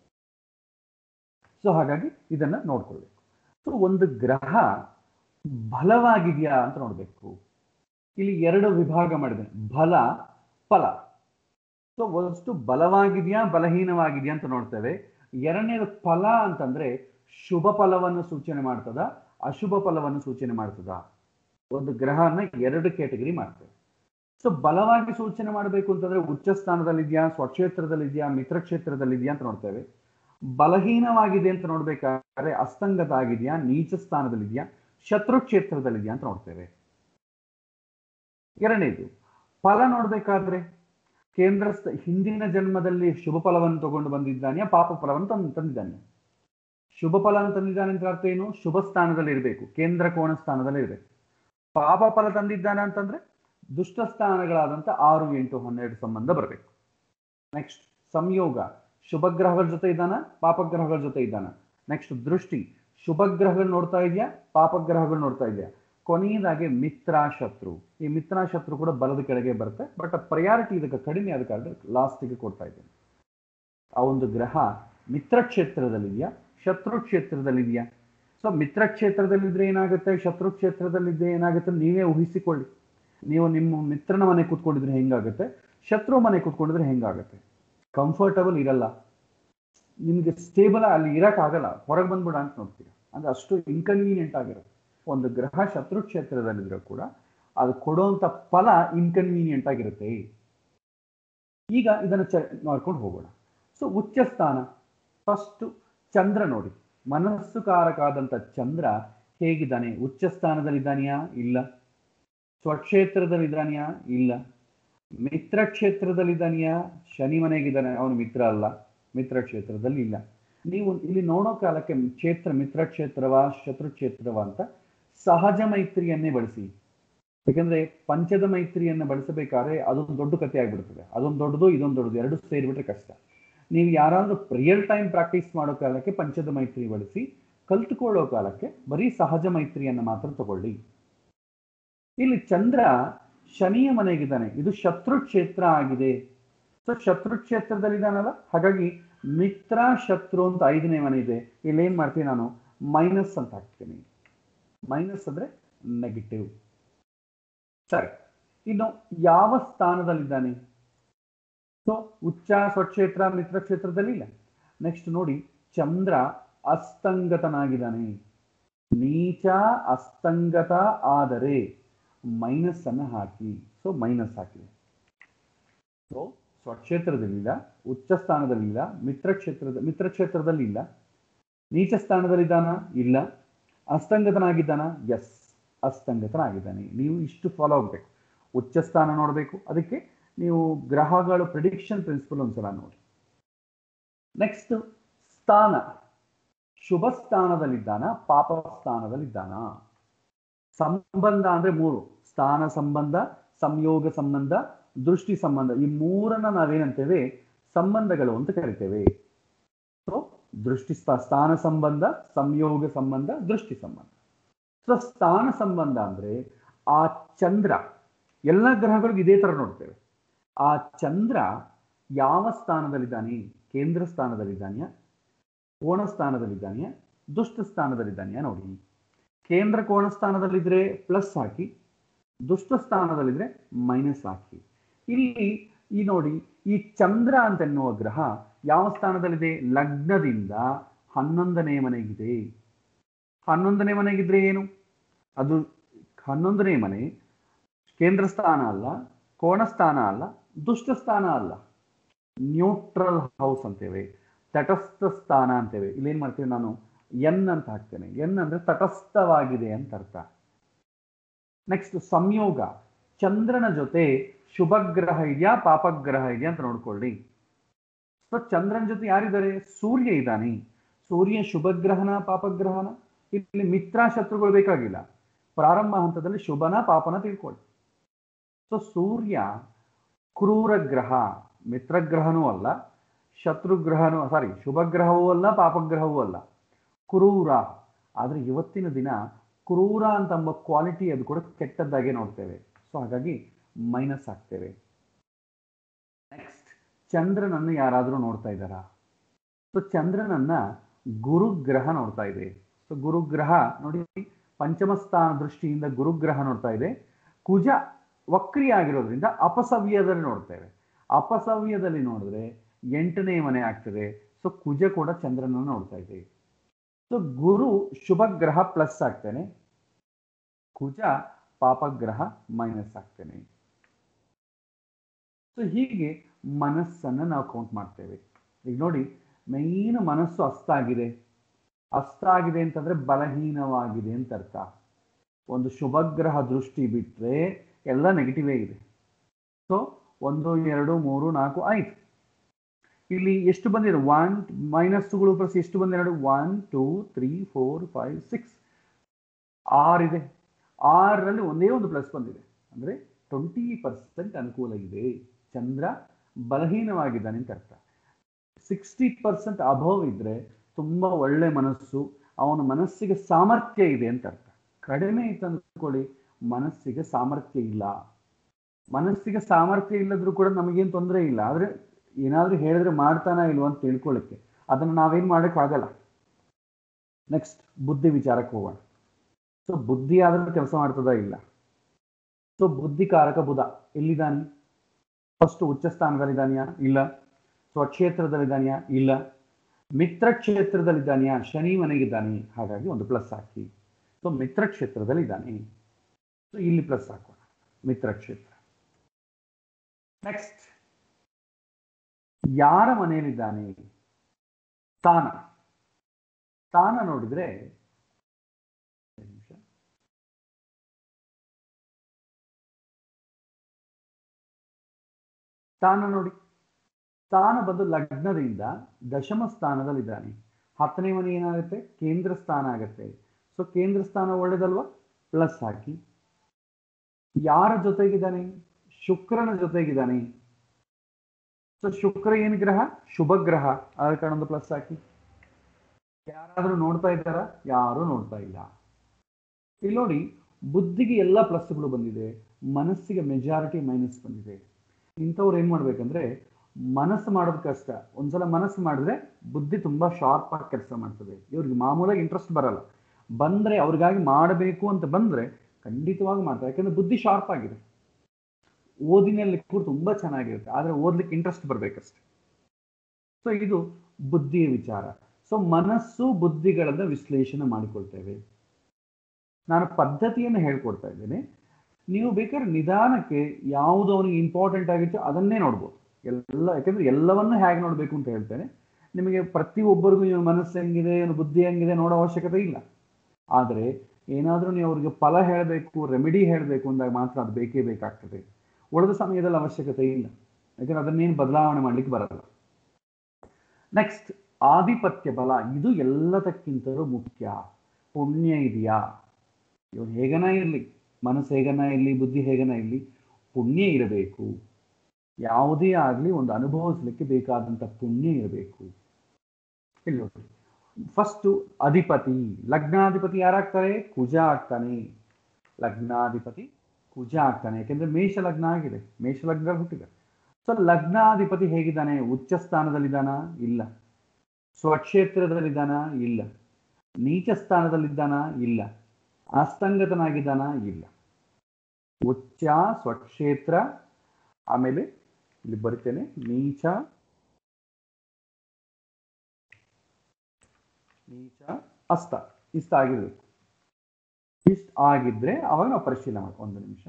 ಸೊ ಹಾಗಾಗಿ ಇದನ್ನು ನೋಡ್ಕೊಳ್ಬೇಕು ಸೊ ಒಂದು ಗ್ರಹ ಬಲವಾಗಿದೆಯಾ ಅಂತ ನೋಡಬೇಕು ಇಲ್ಲಿ ಎರಡು ವಿಭಾಗ ಮಾಡಿದೆ ಬಲ ಫಲ ಸೊ ವಸ್ತು ಬಲವಾಗಿದೆಯಾ ಬಲಹೀನವಾಗಿದೆಯಾ ಅಂತ ನೋಡ್ತೇವೆ ಎರಡನೇದು ಫಲ ಅಂತಂದ್ರೆ ಶುಭ ಫಲವನ್ನು ಸೂಚನೆ ಮಾಡ್ತದ ಅಶುಭ ಫಲವನ್ನು ಸೂಚನೆ ಮಾಡ್ತದ ಒಂದು ಗ್ರಹನ ಎರಡು ಕ್ಯಾಟಗರಿ ಮಾಡ್ತೇವೆ ಸೊ ಬಲವಾಗಿ ಸೂಚನೆ ಮಾಡಬೇಕು ಅಂತಂದ್ರೆ ಉಚ್ಚ ಸ್ಥಾನದಲ್ಲಿದೆಯಾ ಸ್ವಕ್ಷೇತ್ರದಲ್ಲಿದೆಯಾ ಮಿತ್ರ ಕ್ಷೇತ್ರದಲ್ಲಿದೆಯಾ ಅಂತ ನೋಡ್ತೇವೆ ಬಲಹೀನವಾಗಿದೆ ಅಂತ ನೋಡ್ಬೇಕಾದ್ರೆ ಅಸ್ತಂಗತ ಆಗಿದೆಯಾ ನೀಚ ಸ್ಥಾನದಲ್ಲಿದೆಯಾ ಶತ್ರು ಕ್ಷೇತ್ರದಲ್ಲಿದೆಯಾ ಅಂತ ನೋಡ್ತೇವೆ ಎರಡನೇದು ಫಲ ನೋಡ್ಬೇಕಾದ್ರೆ ಕೇಂದ್ರ ಸ್ಥ- ಹಿಂದಿನ ಜನ್ಮದಲ್ಲಿ ಶುಭ ಫಲವನ್ನು ತಗೊಂಡು ಬಂದಿದ್ದಾನೆಯಾ ಪಾಪ ಫಲವನ್ನು ತಂದು ತಂದಿದ್ದಾನೆ ಶುಭ ಫಲವನ್ನು ತಂದಿದ್ದಾನೆ ಅಂತ ಅರ್ಥ ಏನು ಶುಭ ಸ್ಥಾನದಲ್ಲಿ ಇರಬೇಕು ಕೇಂದ್ರ ಕೋಣ ಸ್ಥಾನದಲ್ಲಿ ಇರಬೇಕು ಪಾಪ ಫಲ ತಂದಿದ್ದಾನೆ ಅಂತಂದ್ರೆ ದುಷ್ಟ ಸ್ಥಾನಗಳಾದಂಥ ಆರು ಎಂಟು ಹನ್ನೆರಡು ಸಂಬಂಧ ಬರಬೇಕು ನೆಕ್ಸ್ಟ್ ಸಂಯೋಗ ಶುಭ ಗ್ರಹಗಳ ಜೊತೆ ಇದ್ದಾನ ಪಾಪ ಗ್ರಹಗಳ ಜೊತೆ ಇದ್ದಾನ ನೆಕ್ಸ್ಟ್ ದೃಷ್ಟಿ ಶುಭ ಗ್ರಹಗಳು ನೋಡ್ತಾ ಇದೆಯಾ ಪಾಪ ಗ್ರಹಗಳು ನೋಡ್ತಾ ಇದೆಯಾ ಕೊನೆಯದಾಗಿ ಮಿತ್ರ ಶತ್ರು ಈ ಮಿತ್ರ ಶತ್ರು ಕೂಡ ಬಲದ ಕೆಳಗೆ ಬರುತ್ತೆ ಬಟ್ ಪ್ರಯಾರಿಟಿ ಇದಕ್ಕೆ ಕಡಿಮೆ ಆದ ಕಾರಣ ಲಾಸ್ಟಿಗೆ ಕೊಡ್ತಾ ಇದ್ದೇನೆ ಆ ಒಂದು ಗ್ರಹ ಮಿತ್ರ ಕ್ಷೇತ್ರದಲ್ಲಿದೆಯಾ ಶತ್ರು ಕ್ಷೇತ್ರದಲ್ಲಿದೆಯಾ ಸೊ ಮಿತ್ರ ಕ್ಷೇತ್ರದಲ್ಲಿದ್ರೆ ಏನಾಗುತ್ತೆ ಶತ್ರು ಕ್ಷೇತ್ರದಲ್ಲಿದ್ದರೆ ಏನಾಗುತ್ತೆ ಅಂತ ನೀವೇ ಊಹಿಸಿಕೊಳ್ಳಿ ನೀವು ನಿಮ್ಮ ಮಿತ್ರನ ಮನೆ ಕೂತ್ಕೊಂಡಿದ್ರೆ ಹೆಂಗಾಗುತ್ತೆ ಶತ್ರು ಮನೆ ಕೂತ್ಕೊಂಡಿದ್ರೆ ಹೆಂಗಾಗುತ್ತೆ ಕಂಫರ್ಟಬಲ್ ಇರಲ್ಲ ನಿಮಗೆ ಸ್ಟೇಬಲ್ ಅಲ್ಲಿ ಇರೋಕ್ಕಾಗಲ್ಲ ಹೊರಗೆ ಬಂದ್ಬಿಡ ಅಂತ ನೋಡ್ತೀರಾ ಅಂದ್ರೆ ಅಷ್ಟು ಇನ್ಕನ್ವೀನಿಯಂಟ್ ಆಗಿರುತ್ತೆ ಒಂದು ಗ್ರಹ ಶತ್ರು ಕ್ಷೇತ್ರದಲ್ಲಿದ್ರೂ ಕೂಡ ಅದು ಕೊಡುವಂಥ ಫಲ ಇನ್ಕನ್ವೀನಿಯಂಟ್ ಆಗಿರುತ್ತೆ ಈಗ ಇದನ್ನು ಚ ನೋಡ್ಕೊಂಡು ಹೋಗೋಣ ಸೊ ಉಚ್ಚ ಸ್ಥಾನ ಫಸ್ಟು ಚಂದ್ರ ನೋಡಿ ಮನಸ್ಸು ಕಾರಕಾದಂಥ ಚಂದ್ರ ಹೇಗಿದ್ದಾನೆ ಉಚ್ಚ ಸ್ಥಾನದಲ್ಲಿದ್ದಾನೆಯಾ ಇಲ್ಲ ಸ್ವಕ್ಷೇತ್ರದಲ್ಲಿದ್ದಾನೆಯಾ ಇಲ್ಲ ಮಿತ್ರ ಕ್ಷೇತ್ರದಲ್ಲಿದ್ದಾನೆಯಾ ಶನಿ ಮನೆಗಿದ್ದಾನೆ ಅವನು ಮಿತ್ರ ಅಲ್ಲ ಮಿತ್ರ ಕ್ಷೇತ್ರದಲ್ಲಿ ಇಲ್ಲ ನೀವು ಇಲ್ಲಿ ನೋಡೋ ಕಾಲಕ್ಕೆ ಕ್ಷೇತ್ರ ಮಿತ್ರ ಕ್ಷೇತ್ರವ ಶತ್ರು ಕ್ಷೇತ್ರವ ಅಂತ ಸಹಜ ಮೈತ್ರಿಯನ್ನೇ ಬಳಸಿ ಯಾಕಂದ್ರೆ ಪಂಚದ ಮೈತ್ರಿಯನ್ನು ಬಳಸಬೇಕಾದ್ರೆ ಅದೊಂದು ದೊಡ್ಡ ಕಥೆ ಆಗ್ಬಿಡ್ತದೆ ಅದೊಂದು ದೊಡ್ಡದು ಇದೊಂದು ದೊಡ್ಡದು ಎರಡು ಸೇರಿಬಿಟ್ರೆ ಕಷ್ಟ ನೀವು ಯಾರಾದ್ರೂ ರಿಯಲ್ ಟೈಮ್ ಪ್ರಾಕ್ಟೀಸ್ ಮಾಡೋ ಕಾಲಕ್ಕೆ ಪಂಚದ ಮೈತ್ರಿ ಬಳಸಿ ಕಲ್ತುಕೊಳ್ಳೋ ಕಾಲಕ್ಕೆ ಬರೀ ಸಹಜ ಮೈತ್ರಿಯನ್ನು ಮಾತ್ರ ತಗೊಳ್ಳಿ ಇಲ್ಲಿ ಚಂದ್ರ ಶನಿಯ ಮನೆಗಿದ್ದಾನೆ ಇದು ಶತ್ರು ಕ್ಷೇತ್ರ ಆಗಿದೆ ಸೊ ಶತ್ರು ಕ್ಷೇತ್ರದಲ್ಲಿದ್ದಾನಲ್ಲ ಹಾಗಾಗಿ ಮಿತ್ರ ಶತ್ರು ಅಂತ ಐದನೇ ಮನೆ ಇದೆ ಇಲ್ಲಿ ಏನ್ ಮಾಡ್ತೀನಿ ನಾನು ಮೈನಸ್ ಅಂತ ಹಾಕ್ತೀನಿ ಮೈನಸ್ ಅಂದ್ರೆ ನೆಗೆಟಿವ್ ಸರಿ ಇನ್ನು ಯಾವ ಸ್ಥಾನದಲ್ಲಿದ್ದಾನೆ ಸೊ ಉಚ್ಚ ಸ್ವಕ್ಷೇತ್ರ ಮಿತ್ರ ಕ್ಷೇತ್ರದಲ್ಲಿ ಇಲ್ಲ ನೆಕ್ಸ್ಟ್ ನೋಡಿ ಚಂದ್ರ ಅಸ್ತಂಗತನಾಗಿದ್ದಾನೆ ನೀಚ ಅಸ್ತಂಗತ ಆದರೆ ಮೈನಸ್ ಅನ್ನು ಹಾಕಿ ಸೊ ಮೈನಸ್ ಹಾಕಿ ಸೊ ಸ್ವಕ್ಷೇತ್ರದಲ್ಲಿಲ್ಲ ಉಚ್ಚ ಸ್ಥಾನದಲ್ಲಿಲ್ಲ ಮಿತ್ರ ಕ್ಷೇತ್ರದ ಮಿತ್ರ ಕ್ಷೇತ್ರದಲ್ಲಿ ಇಲ್ಲ ನೀಚ ಸ್ಥಾನದಲ್ಲಿದ್ದಾನ ಇಲ್ಲ ಅಸ್ತಂಗತನಾಗಿದ್ದಾನ ಎಸ್ ಅಸ್ತಂಗತನಾಗಿದ್ದಾನೆ ನೀವು ಇಷ್ಟು ಫಾಲೋ ಆಗಬೇಕು ಉಚ್ಚ ಸ್ಥಾನ ನೋಡಬೇಕು ಅದಕ್ಕೆ ನೀವು ಗ್ರಹಗಳು ಪ್ರಿಡಿಕ್ಷನ್ ಪ್ರಿನ್ಸಿಪಲ್ ಒಂದ್ಸಲ ನೋಡಿ ನೆಕ್ಸ್ಟ್ ಸ್ಥಾನ ಶುಭ ಸ್ಥಾನದಲ್ಲಿದ್ದಾನ ಪಾಪ ಸ್ಥಾನದಲ್ಲಿದ್ದಾನ ಸಂಬಂಧ ಅಂದ್ರೆ ಮೂರು ಸ್ಥಾನ ಸಂಬಂಧ ಸಂಯೋಗ ಸಂಬಂಧ ದೃಷ್ಟಿ ಸಂಬಂಧ ಈ ಮೂರನ್ನ ನಾವೇನಂತೇವೆ ಸಂಬಂಧಗಳು ಅಂತ ಕರಿತೇವೆ ಸೊ ದೃಷ್ಟಿ ಸ್ಥಾ- ಸ್ಥಾನ ಸಂಬಂಧ ಸಂಯೋಗ ಸಂಬಂಧ ದೃಷ್ಟಿ ಸಂಬಂಧ ಸೊ ಸ್ಥಾನ ಸಂಬಂಧ ಅಂದ್ರೆ ಆ ಚಂದ್ರ ಎಲ್ಲ ಗ್ರಹಗಳಿಗೂ ಇದೇ ತರ ನೋಡ್ತೇವೆ ಆ ಚಂದ್ರ ಯಾವ ಸ್ಥಾನದಲ್ಲಿದ್ದಾನೆ ಕೇಂದ್ರ ಸ್ಥಾನದಲ್ಲಿದ್ದಾನೆಯಾ ಕೋಣ ಸ್ಥಾನದಲ್ಲಿದ್ದಾನೆಯಾ ದುಷ್ಟ ಸ್ಥಾನದಲ್ಲಿದ್ದಾನೆಯಾ ನೋಡಿ ಕೇಂದ್ರ ಕೋಣ ಸ್ಥಾನದಲ್ಲಿದ್ರೆ ಪ್ಲಸ್ ಹಾಕಿ ದುಷ್ಟ ಸ್ಥಾನದಲ್ಲಿದ್ರೆ ಮೈನಸ್ ಹಾಕಿ ಇಲ್ಲಿ ಈ ನೋಡಿ ಈ ಚಂದ್ರ ಅಂತ ಎನ್ನುವ ಗ್ರಹ ಯಾವ ಸ್ಥಾನದಲ್ಲಿದೆ ಲಗ್ನದಿಂದ ಹನ್ನೊಂದನೇ ಮನೆಗಿದೆ ಹನ್ನೊಂದನೇ ಮನೆಗಿದ್ರೆ ಏನು ಅದು ಹನ್ನೊಂದನೇ ಮನೆ ಕೇಂದ್ರ ಸ್ಥಾನ ಅಲ್ಲ ಕೋಣ ಸ್ಥಾನ ಅಲ್ಲ ದುಷ್ಟ ಸ್ಥಾನ ಅಲ್ಲ ನ್ಯೂಟ್ರಲ್ ಹೌಸ್ ಅಂತೇವೆ ತಟಸ್ಥ ಸ್ಥಾನ ಅಂತೇವೆ ಇಲ್ಲೇನ್ ಮಾಡ್ತೀವಿ ನಾನು ಎನ್ ಅಂತ ಹಾಕ್ತೇನೆ ಎನ್ ಅಂದ್ರೆ ತಟಸ್ಥವಾಗಿದೆ ಅಂತ ಅರ್ಥ ನೆಕ್ಸ್ಟ್ ಸಂಯೋಗ ಚಂದ್ರನ ಜೊತೆ ಶುಭ ಗ್ರಹ ಇದೆಯಾ ಪಾಪಗ್ರಹ ಇದೆಯಾ ಅಂತ ನೋಡ್ಕೊಳ್ಳಿ ಸೊ ಚಂದ್ರನ ಜೊತೆ ಯಾರಿದ್ದಾರೆ ಸೂರ್ಯ ಇದ್ದಾನೆ ಸೂರ್ಯ ಶುಭಗ್ರಹನ ಪಾಪಗ್ರಹನ ಇಲ್ಲಿ ಮಿತ್ರ ಶತ್ರುಗಳು ಬೇಕಾಗಿಲ್ಲ ಪ್ರಾರಂಭ ಹಂತದಲ್ಲಿ ಶುಭನ ಪಾಪನ ತಿಳ್ಕೊಳ್ಳಿ ಸೊ ಸೂರ್ಯ ಕ್ರೂರ ಗ್ರಹ ಮಿತ್ರಗ್ರಹನೂ ಅಲ್ಲ ಶತ್ರುಗ್ರಹನೂ ಸಾರಿ ಶುಭಗ್ರಹವೂ ಅಲ್ಲ ಪಾಪಗ್ರಹವೂ ಅಲ್ಲ ಕ್ರೂರ ಆದರೆ ಇವತ್ತಿನ ದಿನ ಕ್ರೂರ ಅಂತಂಬ ಕ್ವಾಲಿಟಿ ಅದು ಕೂಡ ಕೆಟ್ಟದ್ದಾಗೆ ನೋಡ್ತೇವೆ ಸೊ ಹಾಗಾಗಿ ಮೈನಸ್ ಆಗ್ತೇವೆ ನೆಕ್ಸ್ಟ್ ಚಂದ್ರನನ್ನು ಯಾರಾದರೂ ನೋಡ್ತಾ ಇದ್ದಾರಾ ಸೊ ಚಂದ್ರನನ್ನ ಗುರುಗ್ರಹ ನೋಡ್ತಾ ಇದೆ ಸೊ ಗುರುಗ್ರಹ ನೋಡಿ ಪಂಚಮ ಸ್ಥಾನ ದೃಷ್ಟಿಯಿಂದ ಗುರುಗ್ರಹ ನೋಡ್ತಾ ಇದೆ ಕುಜ ವಕ್ರಿ ಆಗಿರೋದ್ರಿಂದ ಅಪಸವ್ಯದಲ್ಲಿ ನೋಡ್ತೇವೆ ಅಪಸವ್ಯದಲ್ಲಿ ನೋಡಿದ್ರೆ ಎಂಟನೇ ಮನೆ ಆಗ್ತದೆ ಸೊ ಕುಜ ಕೂಡ ಚಂದ್ರನನ್ನು ನೋಡ್ತಾ ಇದೆ ಸೊ ಗುರು ಶುಭ ಗ್ರಹ ಪ್ಲಸ್ ಆಗ್ತೇನೆ ಕುಜ ಪಾಪಗ್ರಹ ಮೈನಸ್ ಆಗ್ತೇನೆ ಸೊ ಹೀಗೆ ಮನಸ್ಸನ್ನು ನಾವು ಕೌಂಟ್ ಮಾಡ್ತೇವೆ ಈಗ ನೋಡಿ ಮೈನ್ ಮನಸ್ಸು ಅಸ್ತಾಗಿದೆ ಅಸ್ತಾಗಿದೆ ಅಂತಂದ್ರೆ ಬಲಹೀನವಾಗಿದೆ ಅಂತ ಅರ್ಥ ಒಂದು ಶುಭಗ್ರಹ ದೃಷ್ಟಿ ಬಿಟ್ಟರೆ ಎಲ್ಲ ನೆಗೆಟಿವೇ ಇದೆ ಸೊ ಒಂದು ಎರಡು ಮೂರು ನಾಲ್ಕು ಐದು ಇಲ್ಲಿ ಎಷ್ಟು ಬಂದಿದೆ ಒನ್ ಮೈನಸ್ಗಳು ಪ್ಲಸ್ ಎಷ್ಟು ಬಂದಿದೆ ನೋಡಿ one two three four five six ಆರಿದೆ ಆರರಲ್ಲಿ ಒಂದೇ ಒಂದು ಪ್ಲಸ್ ಬಂದಿದೆ ಅಂದರೆ ಟ್ವೆಂಟಿ ಪರ್ಸೆಂಟ್ ಅನುಕೂಲ ಇದೆ ಚಂದ್ರ ಬಲಹೀನವಾಗಿದ್ದಾನೆ ಅಂತ ಅರ್ಥ ಸಿಕ್ಸ್ಟಿ ಪರ್ಸೆಂಟ್ ಅಭಾವ ಇದ್ರೆ ತುಂಬ ಒಳ್ಳೆ ಮನಸ್ಸು ಅವನ ಮನಸ್ಸಿಗೆ ಸಾಮರ್ಥ್ಯ ಇದೆ ಅಂತ ಅರ್ಥ ಕಡಿಮೆ ಇತ್ತು ಅಂದ್ಕೊಳ್ಳಿ ಮನಸ್ಸಿಗೆ ಸಾಮರ್ಥ್ಯ ಇಲ್ಲ ಮನಸ್ಸಿಗೆ ಸಾಮರ್ಥ್ಯ ಇಲ್ಲದ್ರೂ ಕೂಡ ನಮಗೇನು ತೊಂದರೆ ಇಲ್ಲ ಆದರೆ ಏನಾದರೂ ಹೇಳಿದ್ರೆ ಮಾಡ್ತಾನ ಇಲ್ವ ಅಂತ ತಿಳ್ಕೊಳ್ಳಿಕ್ಕೆ ಅದನ್ನು ನಾವೇನು ಮಾಡೋಕ್ಕಾಗಲ್ಲ ನೆಕ್ಸ್ಟ್ ಬುದ್ಧಿ ವಿಚಾರಕ್ಕೆ ಹೋಗೋಣ ಸೊ ಬುದ್ಧಿ ಆದ್ರೆ ಕೆಲಸ ಮಾಡ್ತದ ಇಲ್ಲ ಸೊ ಬುದ್ಧಿಕಾರಕ ಬುಧ ಎಲ್ಲಿದ್ದಾನೆ ಫಸ್ಟ್ ಉಚ್ಚ ಸ್ಥಾನದಲ್ಲಿದ್ದಾನೆಯಾ ಇಲ್ಲ ಸ್ವಕ್ಷೇತ್ರದಲ್ಲಿದ್ದಾನೆಯಾ ಇಲ್ಲ ಮಿತ್ರ ಕ್ಷೇತ್ರದಲ್ಲಿದ್ದಾನೆಯಾ ಶನಿ ಮನೆಗಿದ್ದಾನೆ ಹಾಗಾಗಿ ಒಂದು ಪ್ಲಸ್ ಹಾಕಿ ಸೊ ಮಿತ್ರ ಕ್ಷೇತ್ರದಲ್ಲಿದ್ದಾನೆ ಸೊ ಇಲ್ಲಿ ಪ್ಲಸ್ ಹಾಕೋಣ ಮಿತ್ರ ಕ್ಷೇತ್ರ ನೆಕ್ಸ್ಟ್ ಯಾರ ಮನೆಯಲ್ಲಿದ್ದಾನೆ ಸ್ಥಾನ ಸ್ಥಾನ ನೋಡಿದ್ರೆ ನಿಮಿಷ ಸ್ಥಾನ ನೋಡಿ ಸ್ಥಾನ ಬಂದು ಲಗ್ನದಿಂದ ದಶಮ ಸ್ಥಾನದಲ್ಲಿದ್ದಾನೆ ಹತ್ತನೇ ಮನೆ ಏನಾಗುತ್ತೆ ಕೇಂದ್ರ ಸ್ಥಾನ ಆಗುತ್ತೆ ಸೊ ಕೇಂದ್ರ ಸ್ಥಾನ ಒಳ್ಳೇದಲ್ವಾ ಪ್ಲಸ್ ಹಾಕಿ ಯಾರ ಜೊತೆಗಿದ್ದಾನೆ ಶುಕ್ರನ ಜೊತೆಗಿದ್ದಾನೆ ಸೊ ಶುಕ್ರ ಏನು ಗ್ರಹ ಶುಭ ಗ್ರಹ ಆದ ಕಾರಣ ಒಂದು ಪ್ಲಸ್ ಹಾಕಿ ಯಾರಾದರೂ ನೋಡ್ತಾ ಇದ್ದಾರಾ ಯಾರೂ ನೋಡ್ತಾ ಇಲ್ಲ ಇಲ್ಲಿ ನೋಡಿ ಬುದ್ಧಿಗೆ ಎಲ್ಲ ಪ್ಲಸ್ಗಳು ಬಂದಿದೆ ಮನಸ್ಸಿಗೆ ಮೆಜಾರಿಟಿ ಮೈನಸ್ ಬಂದಿದೆ ಇಂಥವ್ರು ಏನು ಮಾಡ್ಬೇಕಂದ್ರೆ ಮನಸ್ಸು ಮಾಡೋದು ಕಷ್ಟ ಒಂದ್ಸಲ ಮನಸ್ಸು ಮಾಡಿದ್ರೆ ಬುದ್ಧಿ ತುಂಬಾ ಶಾರ್ಪ್ ಆಗಿ ಕೆಲಸ ಮಾಡ್ತದೆ ಇವ್ರಿಗೆ ಮಾಮೂಲಾಗಿ ಇಂಟ್ರೆಸ್ಟ್ ಬರಲ್ಲ ಬಂದ್ರೆ ಅವ್ರಿಗಾಗಿ ಮಾಡಬೇಕು ಅಂತ ಬಂದ್ರೆ ಖಂಡಿತವಾಗಿ ಮಾಡ್ತಾರೆ ಯಾಕಂದ್ರೆ ಬುದ್ಧಿ ಶಾರ್ಪ್ ಆಗಿದೆ ಓದಿನಲ್ಲಿ ಕೂಡ ತುಂಬಾ ಚೆನ್ನಾಗಿರುತ್ತೆ ಆದ್ರೆ ಓದ್ಲಿಕ್ಕೆ ಇಂಟ್ರೆಸ್ಟ್ ಬರ್ಬೇಕಷ್ಟೆ ಸೊ ಇದು ಬುದ್ಧಿಯ ವಿಚಾರ ಸೊ ಮನಸ್ಸು ಬುದ್ಧಿಗಳನ್ನ ವಿಶ್ಲೇಷಣೆ ಮಾಡಿಕೊಳ್ತೇವೆ ನಾನು ಪದ್ಧತಿಯನ್ನು ಹೇಳ್ಕೊಡ್ತಾ ಇದ್ದೇನೆ ನೀವು ಬೇಕಾದ್ರೆ ನಿಧಾನಕ್ಕೆ ಯಾವುದು ಅವನಿಗೆ ಇಂಪಾರ್ಟೆಂಟ್ ಆಗಿತ್ತು ಅದನ್ನೇ ನೋಡ್ಬೋದು ಎಲ್ಲ ಯಾಕಂದ್ರೆ ಎಲ್ಲವನ್ನೂ ಹೇಗೆ ನೋಡಬೇಕು ಅಂತ ಹೇಳ್ತೇನೆ ನಿಮಗೆ ಪ್ರತಿಯೊಬ್ಬರಿಗೂ ಇವನ ಮನಸ್ಸು ಹೆಂಗಿದೆ ಇವನ ಬುದ್ಧಿ ಹೆಂಗಿದೆ ನೋಡೋ ಅವಶ್ಯಕತೆ ಇಲ್ಲ ಆದರೆ ಏನಾದರೂ ನೀವು ಅವ್ರಿಗೆ ಫಲ ಹೇಳಬೇಕು ರೆಮಿಡಿ ಹೇಳಬೇಕು ಅಂದಾಗ ಮಾತ್ರ ಅದು ಬೇಕೇ ಬೇಕಾಗ್ತದೆ ಉಳಿದ ಸಮಯದಲ್ಲಿ ಅವಶ್ಯಕತೆ ಇಲ್ಲ ಯಾಕಂದ್ರೆ ಅದನ್ನೇನು ಬದಲಾವಣೆ ಮಾಡ್ಲಿಕ್ಕೆ ಬರಲ್ಲ ನೆಕ್ಸ್ಟ್ ಆಧಿಪತ್ಯ ಬಲ ಇದು ಎಲ್ಲದಕ್ಕಿಂತಲೂ ಮುಖ್ಯ ಪುಣ್ಯ ಇದೆಯಾ ಇವನು ಹೇಗನ ಇರಲಿ ಮನಸ್ಸು ಹೇಗನ ಇರಲಿ ಬುದ್ಧಿ ಹೇಗನ ಇರಲಿ ಪುಣ್ಯ ಇರಬೇಕು ಯಾವುದೇ ಆಗಲಿ ಒಂದು ಅನುಭವಿಸ್ಲಿಕ್ಕೆ ಬೇಕಾದಂಥ ಪುಣ್ಯ ಇರಬೇಕು ಇಲ್ಲಿ ನೋಡಿ ಫಸ್ಟು ಅಧಿಪತಿ ಲಗ್ನಾಧಿಪತಿ ಯಾರಾಗ್ತಾರೆ ಕುಜ ಆಗ್ತಾನೆ ಲಗ್ನಾಧಿಪತಿ ಕುಜ ಆಗ್ತಾನೆ ಯಾಕೆಂದ್ರೆ ಮೇಷ ಲಗ್ನ ಆಗಿದೆ ಮೇಷ ಲಗ್ನ ಹುಟ್ಟಿದೆ ಸೊ ಲಗ್ನಾಧಿಪತಿ ಹೇಗಿದ್ದಾನೆ ಉಚ್ಚ ಸ್ಥಾನದಲ್ಲಿದ್ದಾನ ಇಲ್ಲ ಸ್ವಕ್ಷೇತ್ರದಲ್ಲಿದ್ದಾನ ಇಲ್ಲ ನೀಚ ಸ್ಥಾನದಲ್ಲಿದ್ದಾನ ಇಲ್ಲ ಅಸ್ತಂಗತನಾಗಿದ್ದಾನ ಇಲ್ಲ ಉಚ್ಚ ಸ್ವಕ್ಷೇತ್ರ ಆಮೇಲೆ ಇಲ್ಲಿ ಬರ್ತೇನೆ ನೀಚ ನೀಚ ಅಸ್ತ ಇಷ್ಟ ಆಗಿರ್ಬೇಕು ಇಷ್ಟ ಆಗಿದ್ರೆ ಅವಾಗ ನಾವು ಪರಿಶೀಲನೆ ಮಾಡಿ ಒಂದು ನಿಮಿಷ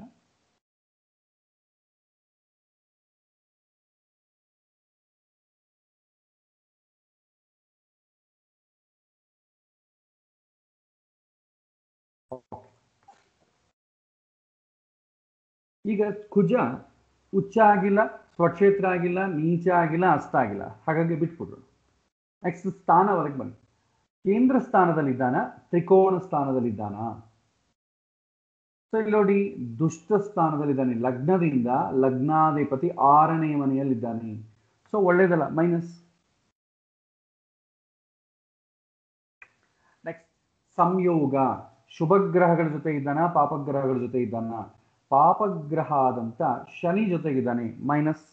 ಈಗ ಕುಜ ಉಚ್ಚ ಆಗಿಲ್ಲ ಸ್ವಕ್ಷೇತ್ರ ಆಗಿಲ್ಲ ನೀಚ ಆಗಿಲ್ಲ ಅಸ್ತ ಆಗಿಲ್ಲ ಹಾಗಾಗಿ ಬಿಟ್ಬಿಟ್ರು ನೆಕ್ಸ್ಟ್ ಸ್ಥಾನವರೆಗೆ ಬನ್ನಿ ಕೇಂದ್ರ ಸ್ಥಾನದಲ್ಲಿದ್ದಾನ ತ್ರಿಕೋಣ ಸ್ಥಾನದಲ್ಲಿದ್ದಾನ ಸೊ ಇಲ್ಲಿ ನೋಡಿ ದುಷ್ಟ ಸ್ಥಾನದಲ್ಲಿದ್ದಾನೆ ಲಗ್ನದಿಂದ ಲಗ್ನಾಧಿಪತಿ ಆರನೇ ಮನೆಯಲ್ಲಿದ್ದಾನೆ ಸೊ ಒಳ್ಳೇದಲ್ಲ ಮೈನಸ್ ನೆಕ್ಸ್ಟ್ ಸಂಯೋಗ ಶುಭಗ್ರಹಗಳ ಜೊತೆ ಇದ್ದಾನ ಪಾಪಗ್ರಹಗಳ ಜೊತೆ ಇದ್ದಾನ ಪಾಪಗ್ರಹ ಆದಂತ ಶನಿ ಜೊತೆಗಿದ್ದಾನೆ ಮೈನಸ್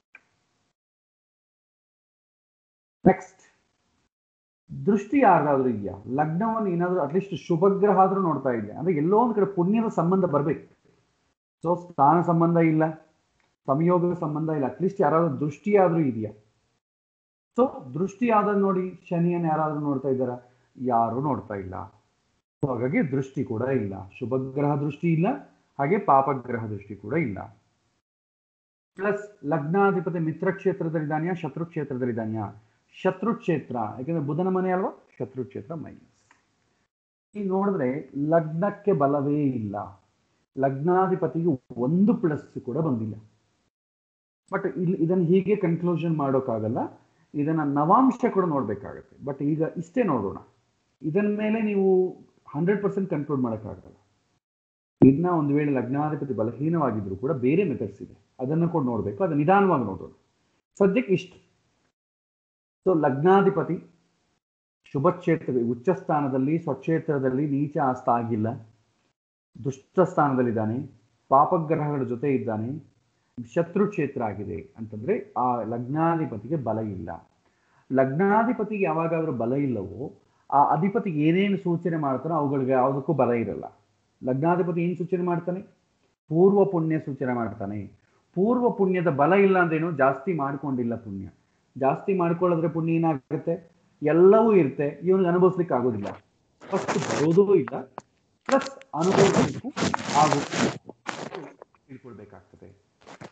ನೆಕ್ಸ್ಟ್ ದೃಷ್ಟಿ ಯಾರ್ದಾದ್ರೂ ಇದೆಯಾ ಲಗ್ನವನ್ನು ಏನಾದ್ರೂ ಅಟ್ಲೀಸ್ಟ್ ಶುಭಗ್ರಹ ಆದ್ರೂ ನೋಡ್ತಾ ಇದೆಯಾ ಅಂದ್ರೆ ಎಲ್ಲೋ ಒಂದ್ ಕಡೆ ಪುಣ್ಯದ ಸಂಬಂಧ ಬರ್ಬೇಕು ಸೊ ಸ್ಥಾನ ಸಂಬಂಧ ಇಲ್ಲ ಸಂಯೋಗದ ಸಂಬಂಧ ಇಲ್ಲ ಅಟ್ಲೀಸ್ಟ್ ಯಾರಾದ್ರೂ ದೃಷ್ಟಿ ಆದ್ರೂ ಇದೆಯಾ ಸೊ ದೃಷ್ಟಿ ಆದ ನೋಡಿ ಶನಿಯನ್ನು ಯಾರಾದ್ರೂ ನೋಡ್ತಾ ಇದ್ದಾರಾ ಯಾರು ನೋಡ್ತಾ ಇಲ್ಲ ಸೊ ಹಾಗಾಗಿ ದೃಷ್ಟಿ ಕೂಡ ಇಲ್ಲ ಶುಭಗ್ರಹ ದೃಷ್ಟಿ ಇಲ್ಲ ಹಾಗೆ ಪಾಪಗ್ರಹ ದೃಷ್ಟಿ ಕೂಡ ಇಲ್ಲ ಪ್ಲಸ್ ಲಗ್ನಾಧಿಪತಿ ಮಿತ್ರ ಕ್ಷೇತ್ರದಲ್ಲಿದ್ದಾನೆಯಾ ಶತ್ರು ಕ್ಷೇತ್ರದಲ್ಲಿದ್ದಾನೆಯಾ ಶತ್ರು ಕ್ಷೇತ್ರ ಯಾಕಂದ್ರೆ ಬುಧನ ಮನೆ ಅಲ್ವಾ ಶತ್ರು ಕ್ಷೇತ್ರ ಮೈನಸ್ ಈ ನೋಡಿದ್ರೆ ಲಗ್ನಕ್ಕೆ ಬಲವೇ ಇಲ್ಲ ಲಗ್ನಾಧಿಪತಿಗೆ ಒಂದು ಪ್ಲಸ್ ಕೂಡ ಬಂದಿಲ್ಲ ಬಟ್ ಇಲ್ಲಿ ಇದನ್ನು ಹೀಗೆ ಕನ್ಕ್ಲೂಷನ್ ಮಾಡೋಕ್ಕಾಗಲ್ಲ ಇದನ್ನ ನವಾಂಶ ಕೂಡ ನೋಡ್ಬೇಕಾಗತ್ತೆ ಬಟ್ ಈಗ ಇಷ್ಟೇ ನೋಡೋಣ ಇದನ್ ಮೇಲೆ ನೀವು ಹಂಡ್ರೆಡ್ ಪರ್ಸೆಂಟ್ ಕನ್ಕ್ಲೂಡ್ ಮಾಡೋಕ್ಕಾಗಲ್ಲ ಇನ್ನ ಒಂದು ವೇಳೆ ಲಗ್ನಾಧಿಪತಿ ಬಲಹೀನವಾಗಿದ್ರು ಕೂಡ ಬೇರೆ ಮೆಥಡ್ಸ್ ಇದೆ ಅದನ್ನು ಕೂಡ ನೋಡಬೇಕು ಅದು ನಿಧಾನವಾಗಿ ನೋಡೋಣ ಸದ್ಯಕ್ಕೆ ಇಷ್ಟು ಸೊ ಲಗ್ನಾಧಿಪತಿ ಶುಭ ಕ್ಷೇತ್ರ ಉಚ್ಚ ಸ್ಥಾನದಲ್ಲಿ ಸ್ವಕ್ಷೇತ್ರದಲ್ಲಿ ನೀಚ ಆಸ್ತ ಆಗಿಲ್ಲ ದುಷ್ಟ ಸ್ಥಾನದಲ್ಲಿದ್ದಾನೆ ಪಾಪಗ್ರಹಗಳ ಜೊತೆ ಇದ್ದಾನೆ ಶತ್ರು ಕ್ಷೇತ್ರ ಆಗಿದೆ ಅಂತಂದ್ರೆ ಆ ಲಗ್ನಾಧಿಪತಿಗೆ ಬಲ ಇಲ್ಲ ಲಗ್ನಾಧಿಪತಿಗೆ ಯಾವಾಗಾದ್ರೂ ಬಲ ಇಲ್ಲವೋ ಆ ಅಧಿಪತಿ ಏನೇನು ಸೂಚನೆ ಮಾಡ್ತಾನೋ ಅವುಗಳಿಗೆ ಯಾವುದಕ್ಕೂ ಬಲ ಇರಲ್ಲ ಲಗ್ನಾಧಿಪತಿ ಏನು ಸೂಚನೆ ಮಾಡ್ತಾನೆ ಪೂರ್ವ ಪುಣ್ಯ ಸೂಚನೆ ಮಾಡ್ತಾನೆ ಪೂರ್ವ ಪುಣ್ಯದ ಬಲ ಇಲ್ಲ ಅಂದ್ರೇನು ಜಾಸ್ತಿ ಮಾಡ್ಕೊಂಡಿಲ್ಲ ಪುಣ್ಯ ಜಾಸ್ತಿ ಮಾಡ್ಕೊಳ್ಳೋದ್ರೆ ಪುಣ್ಯ ಏನಾಗುತ್ತೆ ಎಲ್ಲವೂ ಇರುತ್ತೆ ಇವನಿಗೆ ಅನುಭವಿಸ್ಲಿಕ್ಕೆ ಆಗೋದಿಲ್ಲ ಫಸ್ಟ್ ಬರೋದೂ ಇಲ್ಲ ಪ್ಲಸ್ ಅನುಭವಿಸಲಿಕ್ಕೂ ಆಗುತ್ತೆ ತಿಳ್ಕೊಳ್ಬೇಕಾಗ್ತದೆ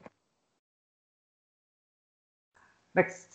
ನೆಕ್ಸ್ಟ್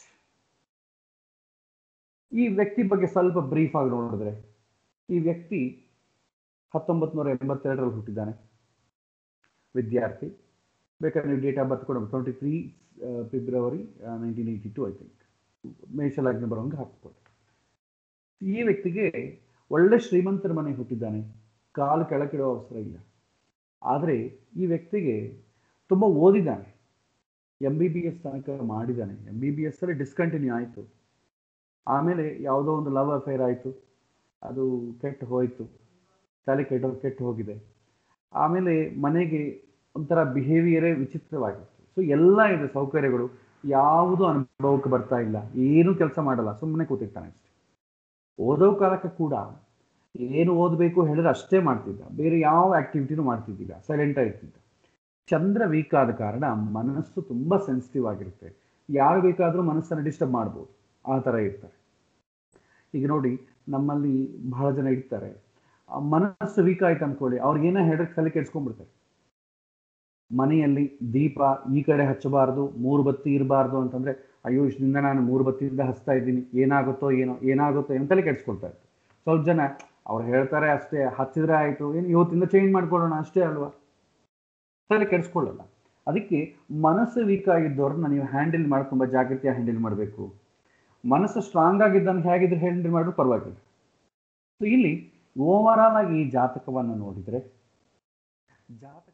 ಈ ವ್ಯಕ್ತಿ ಬಗ್ಗೆ ಸ್ವಲ್ಪ ಬ್ರೀಫ್ ಆಗಿ ನೋಡಿದ್ರೆ ಈ ವ್ಯಕ್ತಿ ಹತ್ತೊಂಬತ್ತು ನೂರ ಎಂಬತ್ತೆರಡರಲ್ಲಿ ಹುಟ್ಟಿದ್ದಾನೆ ವಿದ್ಯಾರ್ಥಿ ಬೇಕಾದ್ರೆ ನೀವು ಡೇಟ್ ಆಫ್ ಬರ್ತ್ ಕೊಡ twenty three February nineteen eighty two I think ಮೇಷಲಗ್ನ ಬರೋಂಗೆ ಹಾಕ್ಬೋದು ಈ ವ್ಯಕ್ತಿಗೆ ಒಳ್ಳೆ ಶ್ರೀಮಂತರ ಮನೆ ಹುಟ್ಟಿದ್ದಾನೆ ಕಾಲು ಕೆಳಕಿಡೋ ಅವಸರ ಇಲ್ಲ ಆದರೆ ಈ ವ್ಯಕ್ತಿಗೆ ತುಂಬ ಓದಿದ್ದಾನೆ ಎಂ ಬಿ ಬಿ ಎಸ್ ತನಕ ಮಾಡಿದ್ದಾನೆ ಎಂ ಬಿ ಬಿ ಎಸ್ ಅಲ್ಲಿ ಡಿಸ್ಕಂಟಿನ್ಯೂ ಆಯಿತು ಆಮೇಲೆ ಯಾವುದೋ ಒಂದು ಲವ್ ಅಫೇರ್ ಆಯಿತು ಅದು ಕೆಟ್ಟು ಹೋಯಿತು ತಲೆ ಕೆಟ್ಟು ಕೆಟ್ಟು ಹೋಗಿದೆ ಆಮೇಲೆ ಮನೆಗೆ ಒಂಥರ ಬಿಹೇವಿಯರೇ ವಿಚಿತ್ರವಾಗಿತ್ತು ಸೊ ಎಲ್ಲ ಇದೆ ಸೌಕರ್ಯಗಳು ಯಾವುದು ಅನುಭವಕ್ಕೆ ಬರ್ತಾ ಇಲ್ಲ ಏನು ಕೆಲಸ ಮಾಡಲ್ಲ ಸುಮ್ಮನೆ ಕೂತಿರ್ತಾನೆ ಅಷ್ಟೆ ಓದೋ ಕಾಲಕ್ಕೆ ಕೂಡ ಏನು ಓದಬೇಕು ಹೇಳಿದ್ರೆ ಅಷ್ಟೇ ಮಾಡ್ತಿದ್ದ ಬೇರೆ ಯಾವ ಆಕ್ಟಿವಿಟಿನೂ ಮಾಡ್ತಿದ್ದಿಲ್ಲ ಸೈಲೆಂಟ್ ಆಗಿರ್ತಿದ್ದ ಚಂದ್ರ ವೀಕ್ ಆದ ಕಾರಣ ಮನಸ್ಸು ತುಂಬ ಸೆನ್ಸಿಟಿವ್ ಆಗಿರುತ್ತೆ ಯಾರು ಬೇಕಾದರೂ ಮನಸ್ಸನ್ನು ಡಿಸ್ಟರ್ಬ್ ಮಾಡ್ಬೋದು ಆ ಥರ ಇರ್ತಾರೆ ಈಗ ನೋಡಿ ನಮ್ಮಲ್ಲಿ ಬಹಳ ಜನ ಇರ್ತಾರೆ ಆ ಮನಸ್ಸು ವೀಕ್ ಆಯ್ತು ಅನ್ಕೊಳ್ಳಿ ಅವ್ರಿಗೇನೋ ಹೇಳಿದ್ರೆ ತಲೆ ಕೆಡ್ಸ್ಕೊಂಡ್ಬಿಡ್ತಾರೆ ಮನೆಯಲ್ಲಿ ದೀಪ ಈ ಕಡೆ ಹಚ್ಚಬಾರ್ದು ಮೂರು ಬತ್ತಿ ಇರಬಾರ್ದು ಅಂತಂದ್ರೆ ಅಯ್ಯೋ ಇಷ್ಟದಿಂದ ನಾನು ಮೂರು ಬತ್ತಿಯಿಂದ ಹಚ್ತಾ ಇದ್ದೀನಿ ಏನಾಗುತ್ತೋ ಏನೋ ಏನಾಗುತ್ತೋ ಏನೋ ತಲೆ ಕೆಡ್ಸ್ಕೊಳ್ತಾ ಇರ್ತಾರೆ ಸ್ವಲ್ಪ ಜನ ಅವ್ರು ಹೇಳ್ತಾರೆ ಅಷ್ಟೇ ಹಚ್ಚಿದ್ರೆ ಆಯಿತು ಏನು ಇವತ್ತಿಂದ ಚೇಂಜ್ ಮಾಡ್ಕೊಳ್ಳೋಣ ಅಷ್ಟೇ ಅಲ್ವಾ ತಲೆ ಕೆಡಿಸ್ಕೊಳ್ಳಲ್ಲ ಅದಕ್ಕೆ ಮನಸ್ಸು ವೀಕ್ ಆಗಿದ್ದವ್ರನ್ನ ನೀವು ಹ್ಯಾಂಡಲ್ ಮಾಡಿ ತುಂಬ ಜಾಗ್ರತೆಯಾಗಿ ಹ್ಯಾಂಡಲ್ ಮಾಡಬೇಕು ಮನಸ್ಸು ಸ್ಟ್ರಾಂಗ್ ಆಗಿದ್ದನ್ನು ಹೇಗಿದ್ರೆ ಹ್ಯಾಂಡಲ್ ಮಾಡಿದ್ರು ಪರವಾಗಿಲ್ಲ ಸೊ ಇಲ್ಲಿ ಓವರ್ ಆಲ್ ಆಗಿ ಈ ಜಾತಕವನ್ನು ನೋಡಿದರೆ ಜಾತಕ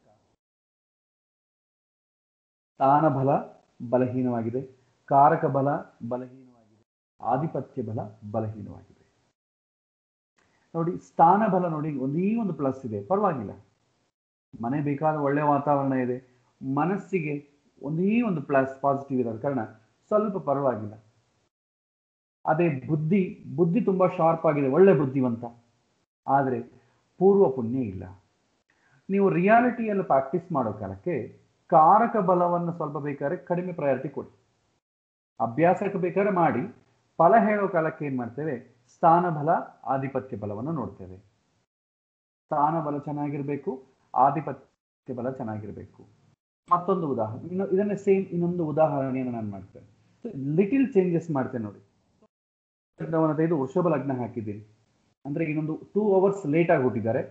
ಸ್ಥಾನ ಬಲ ಬಲಹೀನವಾಗಿದೆ ಕಾರಕ ಬಲ ಬಲಹೀನವಾಗಿದೆ ಆಧಿಪತ್ಯ ಬಲ ಬಲಹೀನವಾಗಿದೆ ನೋಡಿ ಸ್ಥಾನ ಬಲ ನೋಡಿ ಒಂದೇ ಒಂದು ಪ್ಲಸ್ ಇದೆ ಪರವಾಗಿಲ್ಲ ಮನೆ ಬೇಕಾದ ಒಳ್ಳೆ ವಾತಾವರಣ ಇದೆ ಮನಸ್ಸಿಗೆ ಒಂದೇ ಒಂದು ಪ್ಲಸ್ ಪಾಸಿಟಿವ್ ಇರೋದ ಕಾರಣ ಸ್ವಲ್ಪ ಪರವಾಗಿಲ್ಲ ಅದೇ ಬುದ್ಧಿ ಬುದ್ಧಿ ತುಂಬಾ ಶಾರ್ಪ್ ಆಗಿದೆ ಒಳ್ಳೆ ಬುದ್ಧಿವಂತ ಆದರೆ ಪೂರ್ವ ಪುಣ್ಯ ಇಲ್ಲ ನೀವು ರಿಯಾಲಿಟಿಯಲ್ಲಿ ಪ್ರಾಕ್ಟೀಸ್ ಮಾಡೋ ಕಾಲಕ್ಕೆ ಕಾರಕ ಬಲವನ್ನು ಸ್ವಲ್ಪ ಬೇಕಾದ್ರೆ ಕಡಿಮೆ ಪ್ರಯಾರಿಟಿ ಕೊಡಿ ಅಭ್ಯಾಸಕ್ಕೆ ಬೇಕಾದ್ರೆ ಮಾಡಿ ಫಲ ಹೇಳೋ ಕಾಲಕ್ಕೆ ಏನ್ ಮಾಡ್ತೇವೆ ಸ್ಥಾನ ಬಲ ಆಧಿಪತ್ಯ ಬಲವನ್ನು ನೋಡ್ತೇವೆ ಸ್ಥಾನ ಬಲ ಚೆನ್ನಾಗಿರ್ಬೇಕು ಆಧಿಪತ್ಯ ಬಲ ಚೆನ್ನಾಗಿರ್ಬೇಕು ಮತ್ತೊಂದು ಉದಾಹರಣೆ ಇನ್ನು ಇದನ್ನೇ ಸೇಮ್ ಇನ್ನೊಂದು ಉದಾಹರಣೆಯನ್ನು ನಾನು ಮಾಡ್ತೇನೆ ಲಿಟಿಲ್ ಚೇಂಜಸ್ ಮಾಡ್ತೇನೆ ನೋಡಿ ಲಗ್ನವನ್ನು ತೆಗೆದು ವೃಷಭ ಲಗ್ನ ಹಾಕಿದ್ದೀನಿ ಅಂದ್ರೆ ಇನ್ನೊಂದು ಟೂ ಅವರ್ಸ್ ಲೇಟ್ ಆಗಿ ಹುಟ್ಟಿದ್ದಾರೆ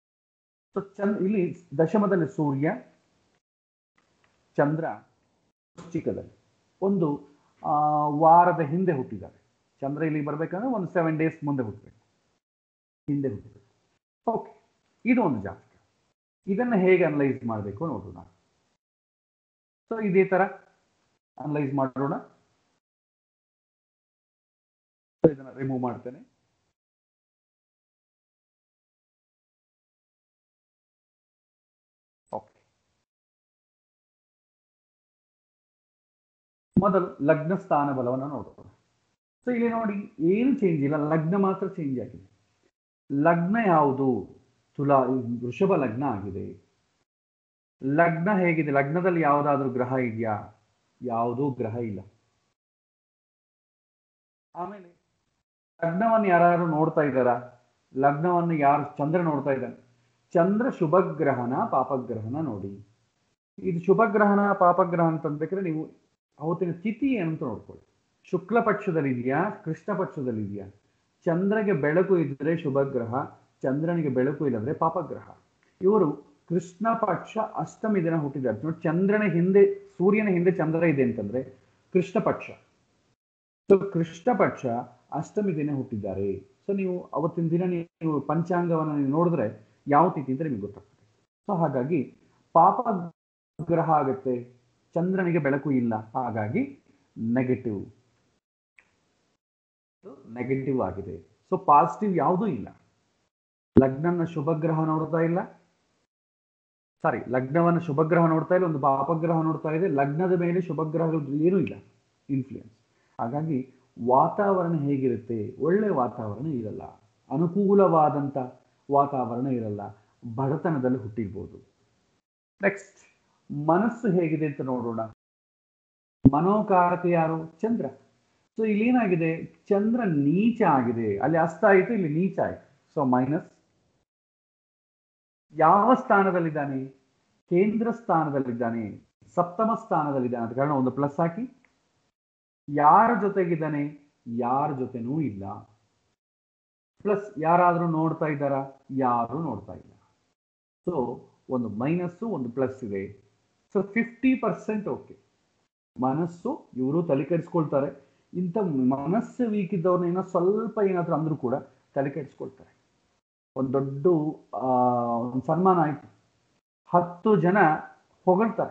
ಸೊ ಚಂದ್ ಇಲ್ಲಿ ದಶಮದಲ್ಲಿ ಸೂರ್ಯ ಚಂದ್ರ ವೃಶ್ಚಿಕದಲ್ಲಿ ಒಂದು ಆ, ವಾರದ ಹಿಂದೆ ಹುಟ್ಟಿದ್ದಾರೆ ಚಂದ್ರ ಇಲ್ಲಿ ಬರ್ಬೇಕಂದ್ರೆ ಒಂದು ಸೆವೆನ್ ಡೇಸ್ ಮುಂದೆ ಹುಟ್ಟಬೇಕು ಹಿಂದೆ ಹುಟ್ಟಬೇಕು ಓಕೆ ಇದು ಒಂದು ಜಾತಕ ಇದನ್ನು ಹೇಗೆ ಅನಲೈಸ್ ಮಾಡಬೇಕು ನೋಡೋಣ ಸೊ ಇದೇ ತರ ಅನಲೈಸ್ ಮಾಡೋಣ So, ಇದನ್ನ ರಿಮೂವ್ ಮಾಡ್ತೇನೆ ಓಕೆ ಮೊದಲು ಲಗ್ನ ಸ್ಥಾನ ಬಲವನ್ನು ನೋಡೋಣ ಸೊ ಇಲ್ಲಿ ನೋಡಿ ಏನು ಚೇಂಜ್ ಇಲ್ಲ ಲಗ್ನ ಮಾತ್ರ ಚೇಂಜ್ ಆಗಿದೆ ಲಗ್ನ ಯಾವುದು ತುಲಾ ವೃಷಭ ಲಗ್ನ ಆಗಿದೆ ಲಗ್ನ ಹೇಗಿದೆ ಲಗ್ನದಲ್ಲಿ ಯಾವುದಾದ್ರೂ ಗ್ರಹ ಇದೆಯಾ ಯಾವುದೂ ಗ್ರಹ ಇಲ್ಲ ಆಮೇಲೆ ಲಗ್ನವನ್ನು ಯಾರು ನೋಡ್ತಾ ಇದ್ದಾರಾ ಲಗ್ನವನ್ನು ಯಾರು ಚಂದ್ರ ನೋಡ್ತಾ ಇದ್ದಾನೆ ಚಂದ್ರ ಶುಭಗ್ರಹನ ಪಾಪಗ್ರಹನ ನೋಡಿ ಇದು ಶುಭಗ್ರಹಣ ಪಾಪಗ್ರಹ ಅಂತಂದ್ರೆ ನೀವು ಅವತ್ತಿನ ತಿಥಿ ಏನಂತ ನೋಡ್ಕೊಳ್ಳಿ ಶುಕ್ಲ ಪಕ್ಷದಲ್ಲಿದೆಯಾ ಕೃಷ್ಣ ಪಕ್ಷದಲ್ಲಿದೆಯಾ ಚಂದ್ರಗೆ ಬೆಳಕು ಇದ್ದರೆ ಶುಭಗ್ರಹ ಚಂದ್ರನಿಗೆ ಬೆಳಕು ಇಲ್ಲದ್ರೆ ಪಾಪಗ್ರಹ ಇವರು ಕೃಷ್ಣ ಪಕ್ಷ ಅಷ್ಟಮಿ ದಿನ ಹುಟ್ಟಿದ್ದಾರೆ ನೋಡಿ ಚಂದ್ರನ ಹಿಂದೆ ಸೂರ್ಯನ ಹಿಂದೆ ಚಂದ್ರ ಇದೆ ಅಂತಂದ್ರೆ ಕೃಷ್ಣ ಪಕ್ಷ ಸೊ ಕೃಷ್ಣ ಪಕ್ಷ ಅಷ್ಟಮಿ ದಿನ ಹುಟ್ಟಿದ್ದಾರೆ ಸೊ ನೀವು ಅವತ್ತಿನ ದಿನ ನೀವು ಪಂಚಾಂಗವನ್ನು ನೀವು ನೋಡಿದ್ರೆ ಯಾವ ತಿಥಿ ಅಂತ ನಿಮಗೆ ಗೊತ್ತಾಗ್ತದೆ ಸೊ ಹಾಗಾಗಿ ಪಾಪ ಗ್ರಹ ಆಗುತ್ತೆ ಚಂದ್ರನಿಗೆ ಬೆಳಕು ಇಲ್ಲ ಹಾಗಾಗಿ ನೆಗೆಟಿವ್ ನೆಗೆಟಿವ್ ಆಗಿದೆ ಸೊ ಪಾಸಿಟಿವ್ ಯಾವುದೂ ಇಲ್ಲ ಲಗ್ನನ ಶುಭಗ್ರಹ ನೋಡ್ತಾ ಇಲ್ಲ ಸಾರಿ ಲಗ್ನವನ್ನು ಶುಭಗ್ರಹ ನೋಡ್ತಾ ಇಲ್ಲ ಒಂದು ಪಾಪಗ್ರಹ ನೋಡ್ತಾ ಇದೆ ಲಗ್ನದ ಮೇಲೆ ಶುಭಗ್ರಹಗಳು ಏನೂ ಇಲ್ಲ ಇನ್ಫ್ಲೂಯೆನ್ಸ್ ಹಾಗಾಗಿ ವಾತಾವರಣ ಹೇಗಿರುತ್ತೆ ಒಳ್ಳೆ ವಾತಾವರಣ ಇರಲ್ಲ ಅನುಕೂಲವಾದಂಥ ವಾತಾವರಣ ಇರಲ್ಲ ಬಡತನದಲ್ಲಿ ಹುಟ್ಟಿರ್ಬೋದು ನೆಕ್ಸ್ಟ್ ಮನಸ್ಸು ಹೇಗಿದೆ ಅಂತ ನೋಡೋಣ ಮನೋಕಾರಕ ಯಾರು ಚಂದ್ರ ಸೊ ಇಲ್ಲಿ ಏನಾಗಿದೆ ಚಂದ್ರ ನೀಚ ಆಗಿದೆ ಅಲ್ಲಿ ಅಸ್ತ ಆಯಿತು ಇಲ್ಲಿ ನೀಚ ಆಯಿತು ಸೊ ಮೈನಸ್ ಯಾವ ಸ್ಥಾನದಲ್ಲಿದ್ದಾನೆ ಕೇಂದ್ರ ಸ್ಥಾನದಲ್ಲಿದ್ದಾನೆ ಸಪ್ತಮ ಸ್ಥಾನದಲ್ಲಿದ್ದಾನೆ ಅಂತ ಕಾರಣ ಒಂದು ಪ್ಲಸ್ ಹಾಕಿ ಯಾರ ಜೊತೆಗಿದ್ದಾನೆ ಯಾರ ಜೊತೆನೂ ಇಲ್ಲ ಪ್ಲಸ್ ಯಾರಾದರೂ ನೋಡ್ತಾ ಇದ್ದಾರಾ ಯಾರು ನೋಡ್ತಾ ಇಲ್ಲ ಸೊ ಒಂದು ಮೈನಸ್ಸು ಒಂದು ಪ್ಲಸ್ ಇದೆ ಸೊ ಫಿಫ್ಟಿ ಪರ್ಸೆಂಟ್ ಓಕೆ ಮನಸ್ಸು ಇವರು ತಲೆ ಕೆಡಿಸ್ಕೊಳ್ತಾರೆ ಇಂಥ ಮನಸ್ಸು ವೀಕ್ ಇದ್ದವ್ರನ್ನ ಏನೋ ಸ್ವಲ್ಪ ಏನಾದರೂ ಅಂದರೂ ಕೂಡ ತಲೆ ಕೆಡಿಸ್ಕೊಳ್ತಾರೆ ಒಂದು ದೊಡ್ಡ ಒಂದು ಸನ್ಮಾನ ಆಯಿತು ಹತ್ತು ಜನ ಹೊಗಳ್ತಾರೆ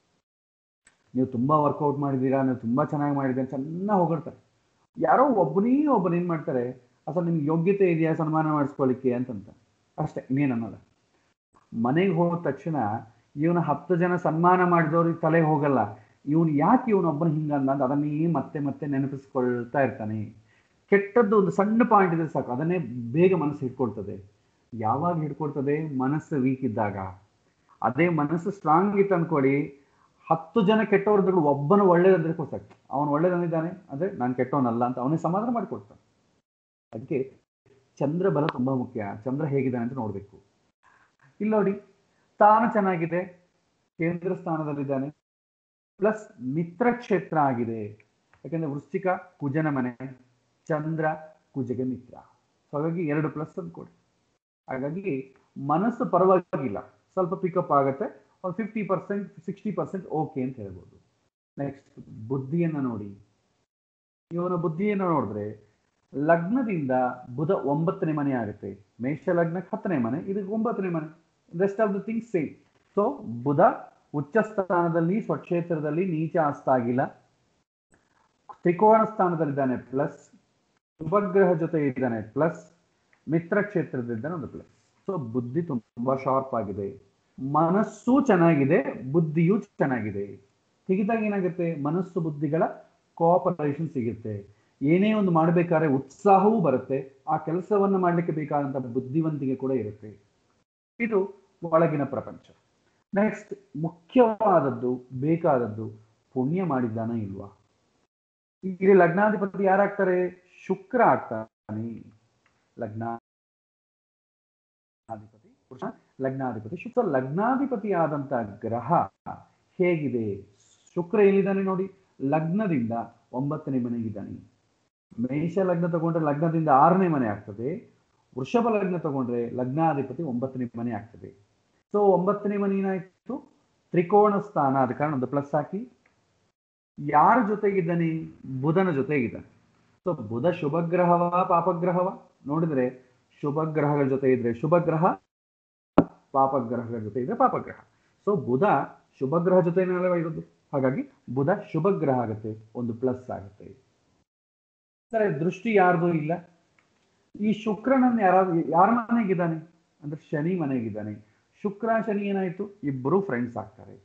ನೀವು ತುಂಬ ವರ್ಕೌಟ್ ಮಾಡಿದ್ದೀರಾ ನೀವು ತುಂಬ ಚೆನ್ನಾಗಿ ಮಾಡಿದ್ದೀರಾ ಚೆನ್ನಾಗಿ ಹೊಗಳ್ತಾರೆ ಯಾರೋ ಒಬ್ಬನೇ ಒಬ್ಬನ ಏನು ಮಾಡ್ತಾರೆ ಅಸಲು ನಿಮ್ಗೆ ಯೋಗ್ಯತೆ ಇದೆಯಾ ಸನ್ಮಾನ ಮಾಡಿಸ್ಕೊಳ್ಳಿಕ್ಕೆ ಅಂತಂತ ಅಷ್ಟೇ ಇನ್ನೇನು ಅನ್ನೋಲ್ಲ ಮನೆಗೆ ಹೋದ ತಕ್ಷಣ ಇವನ ಹತ್ತು ಜನ ಸನ್ಮಾನ ಮಾಡಿದವ್ರಿಗೆ ತಲೆ ಹೋಗಲ್ಲ ಇವನು ಯಾಕೆ ಇವನೊಬ್ಬನ ಹಿಂಗಂದ ಅಂತ ಅದನ್ನೇ ಮತ್ತೆ ಮತ್ತೆ ನೆನಪಿಸ್ಕೊಳ್ತಾ ಇರ್ತಾನೆ ಕೆಟ್ಟದ್ದು ಒಂದು ಸಣ್ಣ ಪಾಯಿಂಟ್ ಇದ್ರೆ ಸಾಕು ಅದನ್ನೇ ಬೇಗ ಮನಸ್ಸು ಹಿಡ್ಕೊಳ್ತದೆ ಯಾವಾಗ ಹಿಡ್ಕೊಳ್ತದೆ ಮನಸ್ಸು ವೀಕ್ ಇದ್ದಾಗ ಅದೇ ಮನಸ್ಸು ಸ್ಟ್ರಾಂಗ್ ಇತ್ತು ಅನ್ಕೊಳ್ಳಿ ಹತ್ತು ಜನ ಕೆಟ್ಟವ್ರದ್ದು ಒಬ್ಬನ ಒಳ್ಳೇದಂದ್ರೆ ಸಾಕು ಅವನು ಒಳ್ಳೇದನಿದ್ದಾನೆ ಅಂದ್ರೆ ನಾನು ಕೆಟ್ಟವನಲ್ಲ ಅಂತ ಅವನೇ ಸಮಾಧಾನ ಮಾಡಿಕೊಡ್ತಾನೆ ಅದಕ್ಕೆ ಚಂದ್ರ ಬಲ ತುಂಬಾ ಮುಖ್ಯ ಚಂದ್ರ ಹೇಗಿದ್ದಾನೆ ಅಂತ ನೋಡ್ಬೇಕು ಇಲ್ಲಿ ನೋಡಿ ಸ್ಥಾನ ಚೆನ್ನಾಗಿದೆ ಕೇಂದ್ರ ಸ್ಥಾನದಲ್ಲಿದ್ದಾನೆ ಪ್ಲಸ್ ಮಿತ್ರ ಕ್ಷೇತ್ರ ಆಗಿದೆ ಯಾಕಂದ್ರೆ ವೃಶ್ಚಿಕ ಕುಜನ ಮನೆ ಚಂದ್ರ ಕುಜಗೆ ಮಿತ್ರ ಸೊ ಹಾಗಾಗಿ ಎರಡು ಪ್ಲಸ್ ಅಂದ್ಕೊಡಿ ಹಾಗಾಗಿ ಮನಸ್ಸು ಪರವಾಗಿಲ್ಲ ಸ್ವಲ್ಪ ಪಿಕಪ್ ಆಗುತ್ತೆ ಒಂದು fifty percent sixty percent okay ಅಂತ ಹೇಳ್ಬೋದು ನೆಕ್ಸ್ಟ್ ಬುದ್ಧಿಯನ್ನು ನೋಡಿ ಇವನ ಬುದ್ಧಿಯನ್ನು ನೋಡಿದ್ರೆ ಲಗ್ನದಿಂದ ಬುಧ ಒಂಬತ್ತನೇ ಮನೆ ಆಗುತ್ತೆ ಮೇಷ ಲಗ್ನಕ್ಕೆ ಹತ್ತನೇ ಮನೆ ಇದಕ್ಕೆ ಒಂಬತ್ತನೇ ಮನೆ rest of the things same so Budha ಉಚ್ಚ ಸ್ಥಾನದಲ್ಲಿ ಸ್ವಕ್ಷೇತ್ರದಲ್ಲಿ ನೀಚ ಅಸ್ತಾಗಿಲ್ಲ ತ್ರಿಕೋಣ ಸ್ಥಾನದಲ್ಲಿದ್ದಾನೆ ಪ್ಲಸ್ ಶುಭಗ್ರಹ ಜೊತೆ ಇದ್ದಾನೆ ಪ್ಲಸ್ ಮಿತ್ರ ಕ್ಷೇತ್ರದಲ್ಲಿದ್ದಾನೆ ಒಂದು ಪ್ಲಸ್ ಸೊ ಬುದ್ಧಿ ತುಂಬಾ ಶಾರ್ಪ್ ಆಗಿದೆ ಮನಸ್ಸು ಚೆನ್ನಾಗಿದೆ ಬುದ್ಧಿಯೂ ಚೆನ್ನಾಗಿದೆ ಹೀಗಿದ್ದಾಗ ಏನಾಗುತ್ತೆ ಮನಸ್ಸು ಬುದ್ಧಿಗಳ ಕೋಆಪರೇಷನ್ ಸಿಗುತ್ತೆ ಏನೇ ಒಂದು ಮಾಡಬೇಕಾದ್ರೆ ಉತ್ಸಾಹವೂ ಬರುತ್ತೆ ಆ ಕೆಲಸವನ್ನು ಮಾಡಲಿಕ್ಕೆ ಬೇಕಾದಂಥ ಬುದ್ಧಿವಂತಿಕೆ ಕೂಡ ಇರುತ್ತೆ ಇದು ಒಳಗಿನ ಪ್ರಪಂಚ ನೆಕ್ಸ್ಟ್ ಮುಖ್ಯವಾದದ್ದು ಬೇಕಾದದ್ದು ಪುಣ್ಯ ಮಾಡಿದ್ದಾನ ಇಲ್ವಾ ಇಲ್ಲಿ ಲಗ್ನಾಧಿಪತಿ ಯಾರಾಗ್ತಾರೆ ಶುಕ್ರ ಆಗ್ತಾನೆ ಲಗ್ನಾಧಿಪತಿ ಪುರುಷ ಲಗ್ನಾಧಿಪತಿ ಶುಕ್ರ ಲಗ್ನಾಧಿಪತಿ ಆದಂತ ಗ್ರಹ ಹೇಗಿದೆ ಶುಕ್ರ ಎಲ್ಲಿದ್ದಾನೆ ನೋಡಿ ಲಗ್ನದಿಂದ ಒಂಬತ್ತನೇ ಮನೆಗಿದ್ದಾನೆ ಮೇಷ ಲಗ್ನ ತಗೊಂಡ್ರೆ ಲಗ್ನದಿಂದ ಆರನೇ ಮನೆ ಆಗ್ತದೆ ವೃಷಭ ಲಗ್ನ ತಗೊಂಡ್ರೆ ಲಗ್ನಾಧಿಪತಿ ಒಂಬತ್ತನೇ ಮನೆ ಆಗ್ತದೆ ಸೊ ಒಂಬತ್ತನೇ ಮನೆ ಏನಾಯ್ತು ತ್ರಿಕೋಣ ಸ್ಥಾನ ಆದ ಕಾರಣ ಒಂದು ಪ್ಲಸ್ ಹಾಕಿ ಯಾರ ಜೊತೆಗಿದ್ದಾನೆ ಬುಧನ ಜೊತೆಗಿದ್ದಾನೆ ಸೊ ಬುಧ ಶುಭ ಗ್ರಹವ ಪಾಪಗ್ರಹವ ನೋಡಿದ್ರೆ ಶುಭ ಗ್ರಹಗಳ ಜೊತೆ ಇದ್ರೆ ಶುಭ ಗ್ರಹ ಪಾಪಗ್ರಹಗಳ ಜೊತೆ ಇದ್ರೆ ಪಾಪಗ್ರಹ ಸೊ ಬುಧ ಶುಭ ಗ್ರಹ ಜೊತೆನೆಲ್ಲ ಇರೋದು ಹಾಗಾಗಿ ಬುಧ ಶುಭ ಗ್ರಹ ಆಗುತ್ತೆ ಒಂದು ಪ್ಲಸ್ ಆಗುತ್ತೆ ಸರಿ ದೃಷ್ಟಿ ಯಾರ್ದು ಇಲ್ಲ ಈ ಶುಕ್ರನನ್ನು ಯಾರಾದ್ರು ಯಾರ ಮನೆಗಿದ್ದಾನೆ ಅಂದ್ರೆ ಶನಿ ಮನೆಗಿದ್ದಾನೆ ಶುಕ್ರ ಶನಿ ಏನಾಯ್ತು ಇಬ್ಬರು ಫ್ರೆಂಡ್ಸ್ ಆಗ್ತಾರೆ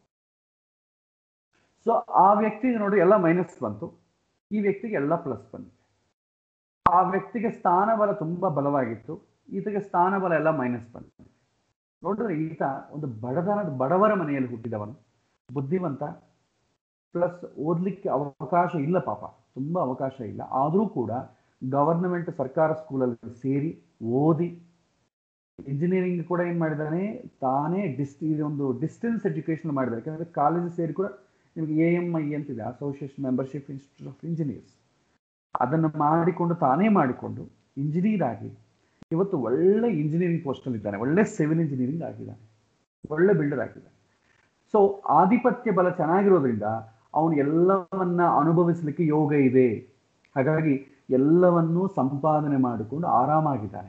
ಸೊ ಆ ವ್ಯಕ್ತಿಗೆ ನೋಡಿ ಎಲ್ಲ ಮೈನಸ್ ಬಂತು ಈ ವ್ಯಕ್ತಿಗೆ ಎಲ್ಲ ಪ್ಲಸ್ ಬಂದಿದೆ ಆ ವ್ಯಕ್ತಿಗೆ ಸ್ಥಾನಬಲ ತುಂಬಾ ಬಲವಾಗಿತ್ತು ಈತಗೆ ಸ್ಥಾನಬಲ ಎಲ್ಲ ಮೈನಸ್ ಬಂದಿದೆ ನೋಡಿದ್ರೆ ಈತ ಒಂದು ಬಡತನದ ಬಡವರ ಮನೆಯಲ್ಲಿ ಹುಟ್ಟಿದವನು ಬುದ್ಧಿವಂತ ಪ್ಲಸ್ ಓದ್ಲಿಕ್ಕೆ ಅವಕಾಶ ಇಲ್ಲ ಪಾಪ ತುಂಬಾ ಅವಕಾಶ ಇಲ್ಲ ಆದರೂ ಕೂಡ ಗವರ್ನಮೆಂಟ್ ಸರ್ಕಾರ ಸ್ಕೂಲಲ್ಲಿ ಸೇರಿ ಓದಿ ಇಂಜಿನಿಯರಿಂಗ್ ಕೂಡ ಏನ್ ಮಾಡಿದಾನೆ ತಾನೇ ಡಿಸ್ ಒಂದು ಡಿಸ್ಟೆನ್ಸ್ ಎಜುಕೇಶನ್ ಮಾಡಿದ್ದಾರೆ ಯಾಕಂದ್ರೆ ಕಾಲೇಜ್ ಸೇರಿ ಕೂಡ ನಿಮಗೆ ಎ ಎಂ ಐ ಅಂತಿದೆ association membership institute of engineers ಅದನ್ನು ಮಾಡಿಕೊಂಡು ತಾನೇ ಮಾಡಿಕೊಂಡು ಇಂಜಿನಿಯರ್ ಆಗಿ ಇವತ್ತು ಒಳ್ಳೆ ಇಂಜಿನಿಯರಿಂಗ್ ಪೋಸ್ಟಲ್ಲಿ ಇದ್ದಾನೆ ಒಳ್ಳೆ ಸಿವಿಲ್ ಇಂಜಿನಿಯರಿಂಗ್ ಆಗಿದ್ದಾನೆ ಒಳ್ಳೆ ಬಿಲ್ಡರ್ ಆಗಿದ್ದಾನೆ ಸೊ ಆಧಿಪತ್ಯ ಬಲ ಚೆನ್ನಾಗಿರೋದ್ರಿಂದ ಅವನು ಎಲ್ಲವನ್ನ ಅನುಭವಿಸಲಿಕ್ಕೆ ಯೋಗ ಇದೆ ಹಾಗಾಗಿ ಎಲ್ಲವನ್ನೂ ಸಂಪಾದನೆ ಮಾಡಿಕೊಂಡು ಆರಾಮಾಗಿದ್ದಾನೆ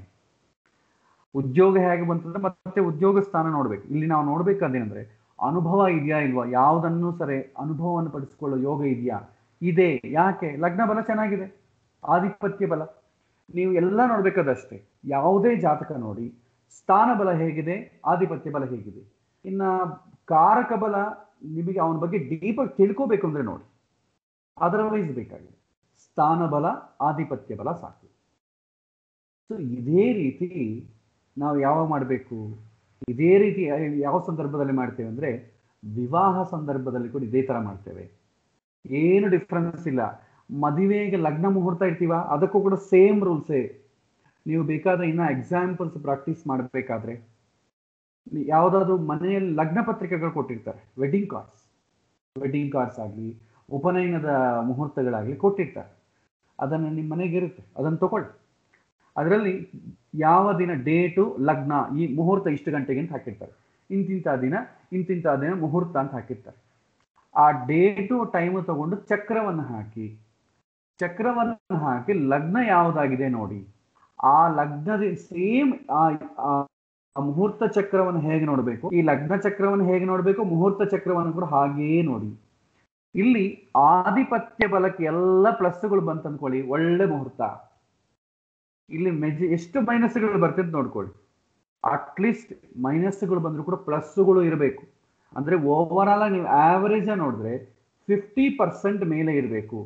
ಉದ್ಯೋಗ ಹೇಗೆ ಬಂತಂದ್ರೆ ಮತ್ತೆ ಉದ್ಯೋಗ ಸ್ಥಾನ ನೋಡ್ಬೇಕು ಇಲ್ಲಿ ನಾವು ನೋಡ್ಬೇಕಾದೇನಂದ್ರೆ ಅನುಭವ ಇದೆಯಾ ಇಲ್ವಾ ಯಾವುದನ್ನು ಸರಿ ಅನುಭವವನ್ನು ಪಡಿಸಿಕೊಳ್ಳೋ ಯೋಗ ಇದೆಯಾ ಇದೆ ಯಾಕೆ ಲಗ್ನ ಬಲ ಚೆನ್ನಾಗಿದೆ ಆಧಿಪತ್ಯ ಬಲ ನೀವು ಎಲ್ಲ ನೋಡ್ಬೇಕಾದಷ್ಟೇ ಯಾವುದೇ ಜಾತಕ ನೋಡಿ ಸ್ಥಾನ ಬಲ ಹೇಗಿದೆ ಆಧಿಪತ್ಯ ಬಲ ಹೇಗಿದೆ ಇನ್ನ ಕಾರಕ ಬಲ ನಿಮಗೆ ಅವನ ಬಗ್ಗೆ ಡೀಪಾಗಿ ತಿಳ್ಕೋಬೇಕು ಅಂದ್ರೆ ನೋಡಿ ಅದರ್ವೈಸ್ ಬೇಕಾಗಿದೆ ಸ್ಥಾನ ಬಲ ಆಧಿಪತ್ಯ ಬಲ ಸಾಕು ಸೊ ಇದೇ ರೀತಿ ನಾವು ಯಾವಾಗ ಮಾಡಬೇಕು ಇದೇ ರೀತಿ ಯಾವ ಸಂದರ್ಭದಲ್ಲಿ ಮಾಡ್ತೇವೆ ಅಂದ್ರೆ ವಿವಾಹ ಸಂದರ್ಭದಲ್ಲಿ ಕೂಡ ಇದೇ ತರ ಮಾಡ್ತೇವೆ ಏನು ಡಿಫ್ರೆನ್ಸ್ ಇಲ್ಲ ಮದುವೆಗೆ ಲಗ್ನ ಮುಹೂರ್ತ ಇರ್ತೀವ ಅದಕ್ಕೂ ಕೂಡ ಸೇಮ್ ರೂಲ್ಸೇ ನೀವು ಬೇಕಾದ್ರೆ ಇನ್ನ ಎಕ್ಸಾಂಪಲ್ಸ್ ಪ್ರಾಕ್ಟೀಸ್ ಮಾಡಬೇಕಾದ್ರೆ ಯಾವುದಾದ್ರು ಮನೆಯಲ್ಲಿ ಲಗ್ನ ಪತ್ರಿಕೆಗಳು ಕೊಟ್ಟಿರ್ತಾರೆ ವೆಡ್ಡಿಂಗ್ ಕಾರ್ಡ್ಸ್ ವೆಡ್ಡಿಂಗ್ ಕಾರ್ಡ್ಸ್ ಆಗಲಿ ಉಪನಯನದ ಮುಹೂರ್ತಗಳಾಗಲಿ ಕೊಟ್ಟಿರ್ತಾರೆ ಅದನ್ನು ನಿಮ್ಮ ಮನೆಗೆ ಇರುತ್ತೆ ಅದನ್ನು ತಗೊಳ್ಳಿ ಅದರಲ್ಲಿ ಯಾವ ದಿನ ಡೇಟು ಲಗ್ನ ಈ ಮುಹೂರ್ತ ಇಷ್ಟು ಗಂಟೆಗೆ ಅಂತ ಹಾಕಿರ್ತಾರೆ ಇಂತಿಂಥ ದಿನ ಇಂತಿಂಥ ದಿನ ಮುಹೂರ್ತ ಅಂತ ಹಾಕಿರ್ತಾರೆ ಆ ಡೇಟು ಟೈಮು ತಗೊಂಡು ಚಕ್ರವನ್ನು ಹಾಕಿ ಚಕ್ರವನ್ನು ಹಾಕಿ ಲಗ್ನ ಯಾವುದಾಗಿದೆ ನೋಡಿ ಆ ಲಗ್ನದ ಸೇಮ್ ಆ ಮುಹೂರ್ತ ಚಕ್ರವನ್ನು ಹೇಗೆ ನೋಡಬೇಕು ಈ ಲಗ್ನ ಚಕ್ರವನ್ನು ಹೇಗೆ ನೋಡಬೇಕು ಮುಹೂರ್ತ ಚಕ್ರವನ್ನು ಕೂಡ ಹಾಗೆಯೇ ನೋಡಿ ಇಲ್ಲಿ ಆಧಿಪತ್ಯ ಬಲಕ್ಕೆ ಎಲ್ಲ ಪ್ಲಸ್ಗಳು ಬಂತ ಅಂದ್ಕೊಳ್ಳಿ ಒಳ್ಳೆ ಮುಹೂರ್ತ ಇಲ್ಲಿ ಮೆಜ ಎಷ್ಟು ಮೈನಸ್ಗಳು ಬರ್ತದೆ ನೋಡ್ಕೊಳ್ಳಿ ಅಟ್ಲೀಸ್ಟ್ ಮೈನಸ್ಗಳು ಬಂದರೂ ಕೂಡ ಪ್ಲಸ್ಗಳು ಇರಬೇಕು ಅಂದ್ರೆ ಓವರ್ ಆಲ್ ನೀವು ಆವರೇಜ್ ನೋಡಿದ್ರೆ ಫಿಫ್ಟಿ ಪರ್ಸೆಂಟ್ ಮೇಲೆ ಇರಬೇಕು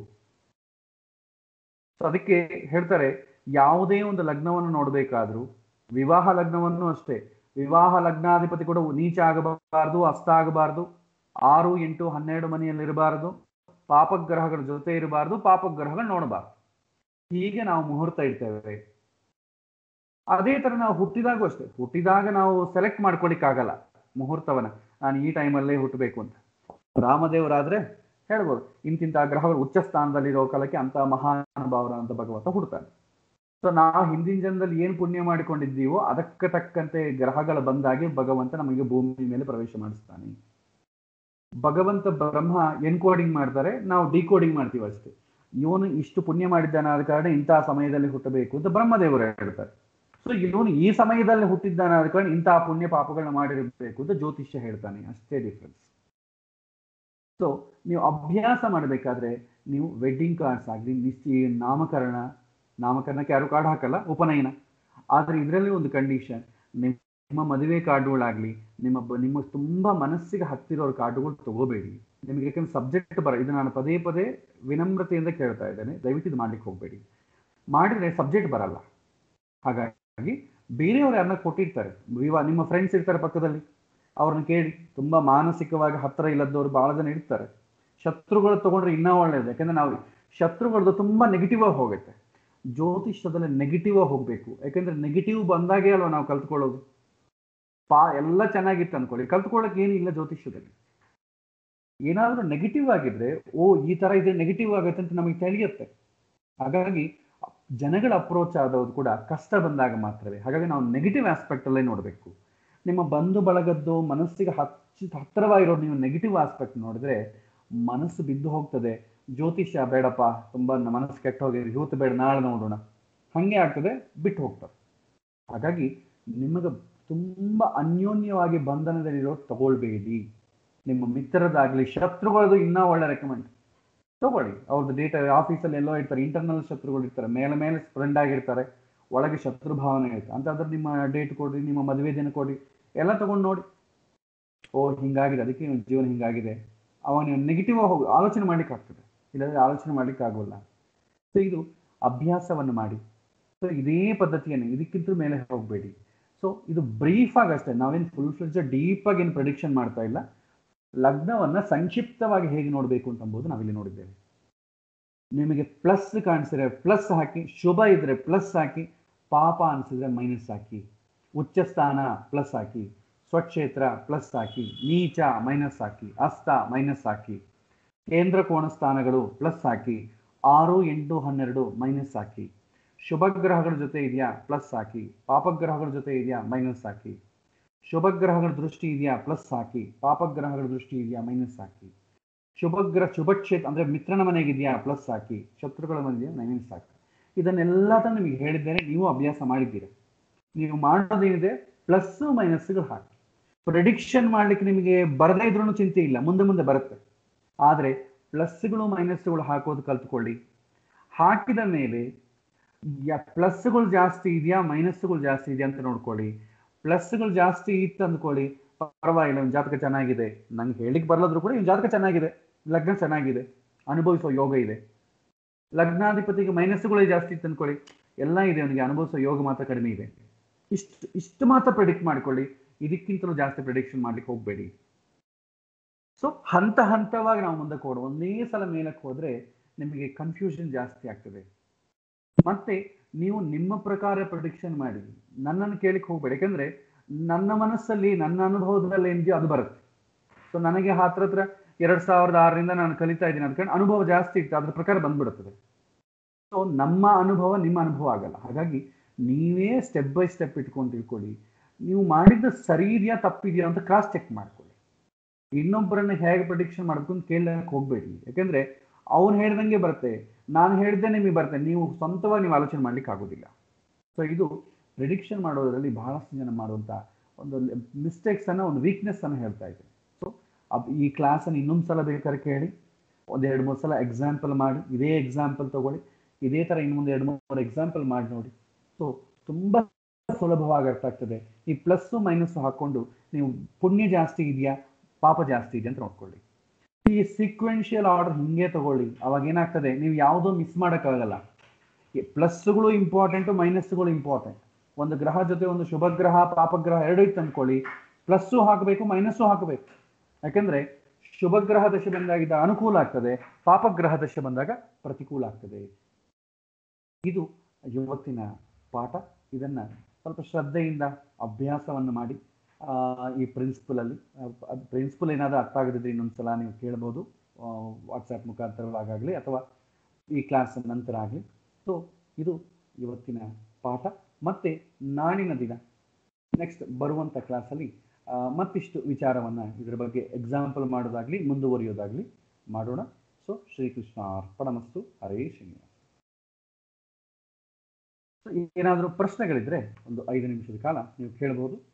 ಸೊ ಅದಕ್ಕೆ ಹೇಳ್ತಾರೆ ಯಾವುದೇ ಒಂದು ಲಗ್ನವನ್ನು ನೋಡಬೇಕಾದ್ರೂ ವಿವಾಹ ಲಗ್ನವನ್ನು ಅಷ್ಟೇ ವಿವಾಹ ಲಗ್ನಾಧಿಪತಿ ಕೂಡ ನೀಚ ಆಗಬಾರದು ಅಸ್ತ ಆಗಬಾರದು ಆರು ಎಂಟು ಹನ್ನೆರಡು ಮನೆಯಲ್ಲಿ ಇರಬಾರದು ಪಾಪಗ್ರಹಗಳ ಜೊತೆ ಇರಬಾರದು ಪಾಪಗ್ರಹಗಳು ನೋಡಬಾರದು ಹೀಗೆ ನಾವು ಮುಹೂರ್ತ ಇಡ್ತೇವೆ ಅದೇ ತರ ನಾವು ಹುಟ್ಟಿದಾಗೂ ಅಷ್ಟೇ ಹುಟ್ಟಿದಾಗ ನಾವು ಸೆಲೆಕ್ಟ್ ಮಾಡ್ಕೊಳಿಕ್ಕಾಗಲ್ಲ ಮುಹೂರ್ತವನ್ನ ನಾನು ಈ ಟೈಮಲ್ಲೇ ಹುಟ್ಟಬೇಕು ಅಂತ ರಾಮದೇವರಾದ್ರೆ ಹೇಳ್ಬೋದು ಇಂತಿಂತ ಗ್ರಹಗಳು ಉಚ್ಚ ಸ್ಥಾನದಲ್ಲಿರೋ ಕಾಲಕ್ಕೆ ಅಂತ ಮಹಾನುಭಾವರ ಅಂತ ಭಗವಂತ ಹುಡ್ತಾನೆ ಸೊ ನಾವು ಹಿಂದಿನ ಜನ್ಮದಲ್ಲಿ ಏನು ಪುಣ್ಯ ಮಾಡಿಕೊಂಡಿದ್ದೀವೋ ಅದಕ್ಕೆ ತಕ್ಕಂತೆ ಗ್ರಹಗಳು ಬಂದಾಗೆ ಭಗವಂತ ನಮಗೆ ಭೂಮಿ ಮೇಲೆ ಪ್ರವೇಶ ಮಾಡಿಸ್ತಾನೆ ಭಗವಂತ ಬ್ರಹ್ಮ ಎನ್ಕೋಡಿಂಗ್ ಮಾಡ್ತಾರೆ ನಾವು ಡಿಕೋಡಿಂಗ್ ಮಾಡ್ತೀವಿ ಅಷ್ಟೇ ಇವನು ಇಷ್ಟು ಪುಣ್ಯ ಮಾಡಿದ್ದಾನೆ ಆದ ಕಾರಣ ಇಂತಹ ಸಮಯದಲ್ಲಿ ಹುಟ್ಟಬೇಕು ಅಂತ ಬ್ರಹ್ಮದೇವರು ಹೇಳ್ತಾರೆ ಸೊ ಇವನು ಈ ಸಮಯದಲ್ಲಿ ಹುಟ್ಟಿದ್ದಾನೆ ಆದ ಕಾರಣ ಇಂತಹ ಪುಣ್ಯ ಪಾಪಗಳನ್ನ ಮಾಡಿರಬೇಕು ಅಂತ ಜ್ಯೋತಿಷ್ಯ ಹೇಳ್ತಾನೆ ಅಷ್ಟೇ ಡಿಫ್ರೆನ್ಸ್ ಸೊ ನೀವು ಅಭ್ಯಾಸ ಮಾಡಬೇಕಾದ್ರೆ ನೀವು ವೆಡ್ಡಿಂಗ್ ಕಾರ್ಡ್ಸ್ ಆಗಲಿ ನಿಶ್ಚಯ ನಾಮಕರಣ ನಾಮಕರಣಕ್ಕೆ ಯಾರು ಕಾರ್ಡ್ ಹಾಕಲ್ಲ ಉಪನಯನ ಆದರೆ ಇದರಲ್ಲಿ ಒಂದು ಕಂಡೀಷನ್ ನಿಮ್ಮ ಮದುವೆ ಕಾರ್ಡುಗಳಾಗಲಿ ನಿಮ್ಮ ನಿಮ್ಮ ತುಂಬಾ ಮನಸ್ಸಿಗೆ ಹತ್ತಿರೋ ಕಾರ್ಡುಗಳು ತಗೋಬೇಡಿ ನಿಮಗೆ ಯಾಕಂದ್ರೆ ಸಬ್ಜೆಕ್ಟ್ ಬರ ಇದು ನಾನು ಪದೇ ಪದೇ ವಿನಮ್ರತೆಯಿಂದ ಕೇಳ್ತಾ ಇದ್ದೇನೆ ದಯವಿಟ್ಟು ಇದು ಮಾಡ್ಲಿಕ್ಕೆ ಹೋಗಬೇಡಿ ಮಾಡಿದ್ರೆ ಸಬ್ಜೆಕ್ಟ್ ಬರಲ್ಲ ಹಾಗಾಗಿ ಬೇರೆಯವರು ಯಾರನ್ನ ಕೊಟ್ಟಿರ್ತಾರೆ ವಿವಾ ನಿಮ್ಮ ಫ್ರೆಂಡ್ಸ್ ಇರ್ತಾರೆ ಪಕ್ಕದಲ್ಲಿ ಅವ್ರನ್ನ ಕೇಳಿ ತುಂಬಾ ಮಾನಸಿಕವಾಗಿ ಹತ್ತಿರ ಇಲ್ಲದವ್ರು ಬಹಳ ಜನ ಇರ್ತಾರೆ ಶತ್ರುಗಳು ತಗೊಂಡ್ರೆ ಇನ್ನೂ ಒಳ್ಳೇದು ಯಾಕಂದ್ರೆ ನಾವು ಶತ್ರುಗಳದ್ದು ತುಂಬಾ ನೆಗೆಟಿವ್ ಆಗಿ ಹೋಗುತ್ತೆ ಜ್ಯೋತಿಷ್ಯದಲ್ಲಿ ನೆಗೆಟಿವ್ ಆಗಿ ಹೋಗ್ಬೇಕು ಯಾಕಂದ್ರೆ ನೆಗೆಟಿವ್ ಬಂದಾಗೆ ಅಲ್ವಾ ನಾವು ಕಲ್ತ್ಕೊಳ್ಳೋದು ಪಾ ಎಲ್ಲ ಚೆನ್ನಾಗಿತ್ತು ಅನ್ಕೊಳ್ಳಿ ಕಲ್ತ್ಕೊಳ್ಳೋಕೆ ಏನಿಲ್ಲ ಜ್ಯೋತಿಷ್ಯದಲ್ಲಿ ಏನಾದರೂ ನೆಗೆಟಿವ್ ಆಗಿದ್ರೆ ಓ ಈ ತರ ಇದೆ ನೆಗೆಟಿವ್ ಆಗುತ್ತೆ ಅಂತ ನಮಗೆ ತಿಳಿಯುತ್ತೆ ಹಾಗಾಗಿ ಜನಗಳ ಅಪ್ರೋಚ್ ಆದವ್ರು ಕೂಡ ಕಷ್ಟ ಬಂದಾಗ ಮಾತ್ರವೇ ಹಾಗಾಗಿ ನಾವು ನೆಗೆಟಿವ್ ಆಸ್ಪೆಕ್ಟ್ ಅಲ್ಲೇ ನೋಡಬೇಕು ನಿಮ್ಮ ಬಂಧು ಬಳಗದ್ದು ಮನಸ್ಸಿಗೆ ಹಚ್ಚಿ ಹತ್ತಿರವಾಗಿರೋ ನೀವು ನೆಗೆಟಿವ್ ಆಸ್ಪೆಕ್ಟ್ ನೋಡಿದ್ರೆ ಮನಸ್ಸು ಬಿದ್ದು ಹೋಗ್ತದೆ ಜ್ಯೋತಿಷ್ಯ ಬೇಡಪ್ಪ ತುಂಬ ಮನಸ್ಸು ಕೆಟ್ಟ ಹೋಗಿದೆ ಇವತ್ತು ಬೇಡ ನಾಳೆ ನೋಡೋಣ ಹಾಗೆ ಆಗ್ತದೆ ಬಿಟ್ಟು ಹೋಗ್ತಾರೆ ಹಾಗಾಗಿ ನಿಮಗೆ ತುಂಬ ಅನ್ಯೋನ್ಯವಾಗಿ ಬಂಧನದಲ್ಲಿರೋ ತಗೊಳ್ಬೇಡಿ ನಿಮ್ಮ ಮಿತ್ರದಾಗಲಿ ಶತ್ರುಗಳದು ಇನ್ನೂ ಒಳ್ಳೆ ರೆಕಮೆಂಡ್ ತಗೊಳ್ಳಿ ಅವ್ರದ್ದು ಡೇಟಾ ಆಫೀಸಲ್ಲಿ ಎಲ್ಲೋ ಇರ್ತಾರೆ ಇಂಟರ್ನಲ್ ಶತ್ರುಗಳು ಇರ್ತಾರೆ ಮೇಲೆ ಮೇಲೆ ಫ್ರೆಂಡ್ ಆಗಿರ್ತಾರೆ ಒಳಗೆ ಶತ್ರು ಭಾವನೆ ಇರುತ್ತೆ ಅಂತಂದ್ರೆ ನಿಮ್ಮ ಡೇಟ್ ಕೊಡ್ರಿ ನಿಮ್ಮ ಮದುವೆ ದಿನ ಕೊಡಿ ಎಲ್ಲ ತಗೊಂಡು ನೋಡಿ ಓ ಹಿಂಗಾಗಿದೆ ಅದಕ್ಕೆ ನಿಮ್ಮ ಜೀವನ ಹಿಂಗಾಗಿದೆ ಅವಾಗ ನೀವು ನೆಗೆಟಿವ್ ಹೋಗಿ ಆಲೋಚನೆ ಮಾಡ್ಲಿಕ್ಕೆ ಆಗ್ತದೆ ಇಲ್ಲದ್ರೆ ಆಲೋಚನೆ ಮಾಡ್ಲಿಕ್ಕೆ ಆಗೋಲ್ಲ ಸೊ ಇದು ಅಭ್ಯಾಸವನ್ನು ಮಾಡಿ ಸೊ ಇದೇ ಪದ್ಧತಿಯನ್ನು ಇದಕ್ಕಿಂತ ಮೇಲೆ ಹೋಗಬೇಡಿ ಸೊ ಇದು ಬ್ರೀಫ್ ಆಗಿ ಅಷ್ಟೇ ನಾವೇನು ಫುಲ್ ಫ್ಲೆಜ್ ಡೀಪ್ ಆಗಿ ಏನು ಪ್ರಿಡಿಕ್ಷನ್ ಮಾಡ್ತಾ ಇಲ್ಲ ಲಗ್ನವನ್ನ ಸಂಕ್ಷಿಪ್ತವಾಗಿ ಹೇಗೆ ನೋಡಬೇಕು ಅಂತಂಬುದು ನಾವಿಲ್ಲಿ ನೋಡಿದ್ದೇವೆ ನಿಮಗೆ ಪ್ಲಸ್ ಕಾಣಿಸಿದ್ರೆ ಪ್ಲಸ್ ಹಾಕಿ ಶುಭ ಇದ್ರೆ ಪ್ಲಸ್ ಹಾಕಿ ಪಾಪ ಅನಿಸಿದ್ರೆ ಮೈನಸ್ ಹಾಕಿ ಉಚ್ಚ ಸ್ಥಾನ ಪ್ಲಸ್ ಹಾಕಿ ಸ್ವಕ್ಷೇತ್ರ ಪ್ಲಸ್ ಹಾಕಿ ನೀಚ ಮೈನಸ್ ಹಾಕಿ ಅಸ್ತ ಮೈನಸ್ ಹಾಕಿ ಕೇಂದ್ರ ಕೋಣ ಸ್ಥಾನಗಳು ಪ್ಲಸ್ ಹಾಕಿ ಆರು ಎಂಟು ಹನ್ನೆರಡು ಮೈನಸ್ ಹಾಕಿ ಶುಭ ಗ್ರಹಗಳ ಜೊತೆ ಇದೆಯಾ ಪ್ಲಸ್ ಹಾಕಿ ಪಾಪಗ್ರಹಗಳ ಜೊತೆ ಇದೆಯಾ ಮೈನಸ್ ಹಾಕಿ ಶುಭ ಗ್ರಹಗಳ ದೃಷ್ಟಿ ಇದೆಯಾ ಪ್ಲಸ್ ಹಾಕಿ ಪಾಪಗ್ರಹಗಳ ದೃಷ್ಟಿ ಇದೆಯಾ ಮೈನಸ್ ಹಾಕಿ ಶುಭಗ್ರಹ ಶುಭ ಕ್ಷೇತ್ರ ಅಂದ್ರೆ ಮಿತ್ರನ ಮನೆಗಿದೆಯಾ ಪ್ಲಸ್ ಹಾಕಿ ಶತ್ರುಗಳ ಮನೆಗಿದೆಯಾ ಮೈನಸ್ ಹಾಕಿ ಇದನ್ನೆಲ್ಲ ನಿಮಗೆ ಹೇಳಿದ್ದೇನೆ ನೀವು ಅಭ್ಯಾಸ ಮಾಡಿದ್ದೀರಾ ನೀವು ಮಾಡೋದೇನಿದೆ ಪ್ಲಸ್ ಮೈನಸ್ಗಳು ಹಾಕಿ ಪ್ರಿಡಿಕ್ಷನ್ ಮಾಡ್ಲಿಕ್ಕೆ ನಿಮಗೆ ಬರದೇ ಇದ್ರೂ ಚಿಂತೆ ಇಲ್ಲ ಮುಂದೆ ಮುಂದೆ ಬರುತ್ತೆ ಆದರೆ ಪ್ಲಸ್ಗಳು ಮೈನಸ್ಗಳು ಹಾಕೋದು ಕಲ್ತ್ಕೊಳ್ಳಿ ಹಾಕಿದ ಮೇಲೆ ಪ್ಲಸ್ಗಳು ಜಾಸ್ತಿ ಇದೆಯಾ ಮೈನಸ್ಗಳು ಜಾಸ್ತಿ ಇದೆಯಾ ಅಂತ ನೋಡ್ಕೊಳ್ಳಿ ಪ್ಲಸ್ಗಳು ಜಾಸ್ತಿ ಇತ್ತು ಅಂದ್ಕೊಳ್ಳಿ ಪರವಾಗಿಲ್ಲ ಇವ್ನ ಜಾತಕ ಚೆನ್ನಾಗಿದೆ ನಂಗೆ ಹೇಳಿಕ್ ಬರ್ಲಾದ್ರು ಕೂಡ ಇವ್ನ ಜಾತಕ ಚೆನ್ನಾಗಿದೆ ಲಗ್ನ ಚೆನ್ನಾಗಿದೆ ಅನುಭವಿಸೋ ಯೋಗ ಇದೆ ಲಗ್ನಾಧಿಪತಿಗೆ ಮೈನಸ್ಗಳೇ ಜಾಸ್ತಿ ಇತ್ತು ಅಂದ್ಕೊಳ್ಳಿ ಎಲ್ಲ ಇದೆ ಅವನಿಗೆ ಅನುಭವಿಸೋ ಯೋಗ ಮಾತ್ರ ಕಡಿಮೆ ಇದೆ ಇಷ್ಟು ಇಷ್ಟು ಮಾತ್ರ ಪ್ರಿಡಿಕ್ಟ್ ಮಾಡ್ಕೊಳ್ಳಿ ಇದಕ್ಕಿಂತಲೂ ಜಾಸ್ತಿ ಪ್ರಿಡಿಕ್ಷನ್ ಮಾಡ್ಲಿಕ್ಕೆ ಹೋಗಬೇಡಿ ಸೊ ಹಂತ ಹಂತವಾಗಿ ನಾವು ಮುಂದಕ್ಕೆ ಹೋಗೋಣ ಒಂದೇ ಸಲ ಮೇಲಕ್ಕೆ ಹೋದ್ರೆ ನಿಮಗೆ ಕನ್ಫ್ಯೂಷನ್ ಜಾಸ್ತಿ ಆಗ್ತದೆ ಮತ್ತೆ ನೀವು ನಿಮ್ಮ ಪ್ರಕಾರ ಪ್ರಿಡಿಕ್ಷನ್ ಮಾಡಿ ನನ್ನನ್ನು ಕೇಳಿಕ್ ಹೋಗ್ಬೇಡಿ ಯಾಕಂದ್ರೆ ನನ್ನ ಮನಸ್ಸಲ್ಲಿ ನನ್ನ ಅನುಭವದಲ್ಲಿ ಏನಿದೆಯೋ ಅದು ಬರುತ್ತೆ ಸೊ ನನಗೆ ಹತ್ರ ಹತ್ರ ಎರಡ್ ಸಾವಿರದ ಆರರಿಂದ ನಾನು ಕಲಿತಾ ಇದ್ದೀನಿ ಅಂದ್ಕೊಂಡು ಅನುಭವ ಜಾಸ್ತಿ ಇತ್ತು ಅದ್ರ ಪ್ರಕಾರ ಬಂದ್ಬಿಡುತ್ತದೆ ಸೊ ನಮ್ಮ ಅನುಭವ ನಿಮ್ಮ ಅನುಭವ ಆಗಲ್ಲ ಹಾಗಾಗಿ ನೀವೇ ಸ್ಟೆಪ್ ಬೈ ಸ್ಟೆಪ್ ಇಟ್ಕೊಂಡು ತಿಳ್ಕೊಳ್ಳಿ ನೀವು ಮಾಡಿದ್ದು ಸರಿ ಇದೆಯಾ ತಪ್ಪಿದೆಯಾ ಅಂತ ಕ್ರಾಸ್ ಚೆಕ್ ಮಾಡ್ಕೊಳ್ಳಿ ಇನ್ನೊಬ್ಬರನ್ನ ಹೇಗೆ ಪ್ರಿಡಿಕ್ಷನ್ ಮಾಡಬೇಕು ಅಂತ ಕೇಳಕ್ಕೆ ಹೋಗ್ಬೇಡಿ ಯಾಕಂದ್ರೆ ಅವ್ನು ಹೇಳ್ದಂಗೆ ಬರುತ್ತೆ ನಾನು ಹೇಳ್ದೆ ನಿಮಗೆ ಬರುತ್ತೆ ನೀವು ಸ್ವಂತವಾಗಿ ನೀವು ಆಲೋಚನೆ ಮಾಡ್ಲಿಕ್ಕೆ ಆಗೋದಿಲ್ಲ ಸೊ ಇದು ಪ್ರಿಡಿಕ್ಷನ್ ಮಾಡೋದ್ರಲ್ಲಿ ಬಹಳಷ್ಟು ಜನ ಮಾಡುವಂಥ ಒಂದು ಮಿಸ್ಟೇಕ್ಸ್ ಅನ್ನ ಒಂದು ವೀಕ್ನೆಸ್ ಅನ್ನು ಹೇಳ್ತಾ ಇದ್ದೀನಿ ಸೊ ಈ ಕ್ಲಾಸನ್ನು ಇನ್ನೊಂದು ಸಲ ಬೇಕಾದ್ರೆ ಕೇಳಿ ಒಂದು ಎರಡು ಮೂರು ಸಲ ಎಕ್ಸಾಂಪಲ್ ಮಾಡಿ ಇದೇ ಎಕ್ಸಾಂಪಲ್ ತಗೊಳ್ಳಿ ಇದೇ ಥರ ಇನ್ನೊಂದು ಎರಡು ಮೂರು ಎಕ್ಸಾಂಪಲ್ ಮಾಡಿ ನೋಡಿ ಸೊ ತುಂಬ ಸುಲಭವಾಗಿ ಅರ್ಥ ಆಗ್ತದೆ ಈ ಪ್ಲಸ್ಸು ಮೈನಸ್ಸು ಹಾಕೊಂಡು ನೀವು ಪುಣ್ಯ ಜಾಸ್ತಿ ಇದೆಯಾ ಪಾಪ ಜಾಸ್ತಿ ಇದೆಯಾ ಅಂತ ನೋಡ್ಕೊಳ್ಳಿ ಈ ಸೀಕ್ವೆನ್ಷಿಯಲ್ ಆರ್ಡರ್ ಹಿಂಗೆ ತಗೊಳ್ಳಿ ಅವಾಗ ಏನಾಗ್ತದೆ ನೀವು ಯಾವುದೋ ಮಿಸ್ ಮಾಡೋಕ್ಕಾಗಲ್ಲ ಪ್ಲಸ್ಗಳು ಇಂಪಾರ್ಟೆಂಟು ಮೈನಸ್ಗಳು ಇಂಪಾರ್ಟೆಂಟ್ ಒಂದು ಗ್ರಹ ಜೊತೆ ಒಂದು ಶುಭ ಗ್ರಹ ಪಾಪಗ್ರಹ ಎರಡು ಇತ್ತು ಅಂದ್ಕೊಳ್ಳಿ ಪ್ಲಸ್ಸು ಹಾಕಬೇಕು ಮೈನಸ್ಸು ಹಾಕಬೇಕು ಯಾಕಂದ್ರೆ ಶುಭ ಗ್ರಹ ದಶೆ ಬಂದಾಗ ಅನುಕೂಲ ಆಗ್ತದೆ ಪಾಪಗ್ರಹ ದಶೆ ಬಂದಾಗ ಪ್ರತಿಕೂಲ ಆಗ್ತದೆ ಇದು ಇವತ್ತಿನ ಪಾಠ ಇದನ್ನ ಸ್ವಲ್ಪ ಶ್ರದ್ಧೆಯಿಂದ ಅಭ್ಯಾಸವನ್ನು ಮಾಡಿ ಈ ಪ್ರಿನ್ಸಿಪಲಲ್ಲಿ ಪ್ರಿನ್ಸಿಪಲ್ ಏನಾದರೂ ಅರ್ಥ ಆಗದಿದ್ರೆ ಇನ್ನೊಂದ್ಸಲ ನೀವು ಕೇಳ್ಬೋದು ವಾಟ್ಸಪ್ ಮುಖಾಂತರವಾಗಲಿ ಅಥವಾ ಈ ಕ್ಲಾಸ್ ನಂತರ ಆಗಲಿ ಸೊ ಇದು ಇವತ್ತಿನ ಪಾಠ ಮತ್ತೆ ನಾಳಿನ ದಿನ ನೆಕ್ಸ್ಟ್ ಬರುವಂಥ ಕ್ಲಾಸಲ್ಲಿ ಮತ್ತಿಷ್ಟು ವಿಚಾರವನ್ನು ಇದರ ಬಗ್ಗೆ ಎಕ್ಸಾಂಪಲ್ ಮಾಡೋದಾಗಲಿ ಮುಂದುವರಿಯೋದಾಗಲಿ ಮಾಡೋಣ ಸೊ ಶ್ರೀಕೃಷ್ಣ ಅರ್ಪಣಮಸ್ತು ಹರೇ ಶ್ರೀನಿವಾಸ ಏನಾದರೂ ಪ್ರಶ್ನೆಗಳಿದ್ರೆ ಒಂದು ಐದು ನಿಮಿಷದ ಕಾಲ ನೀವು ಕೇಳ್ಬೋದು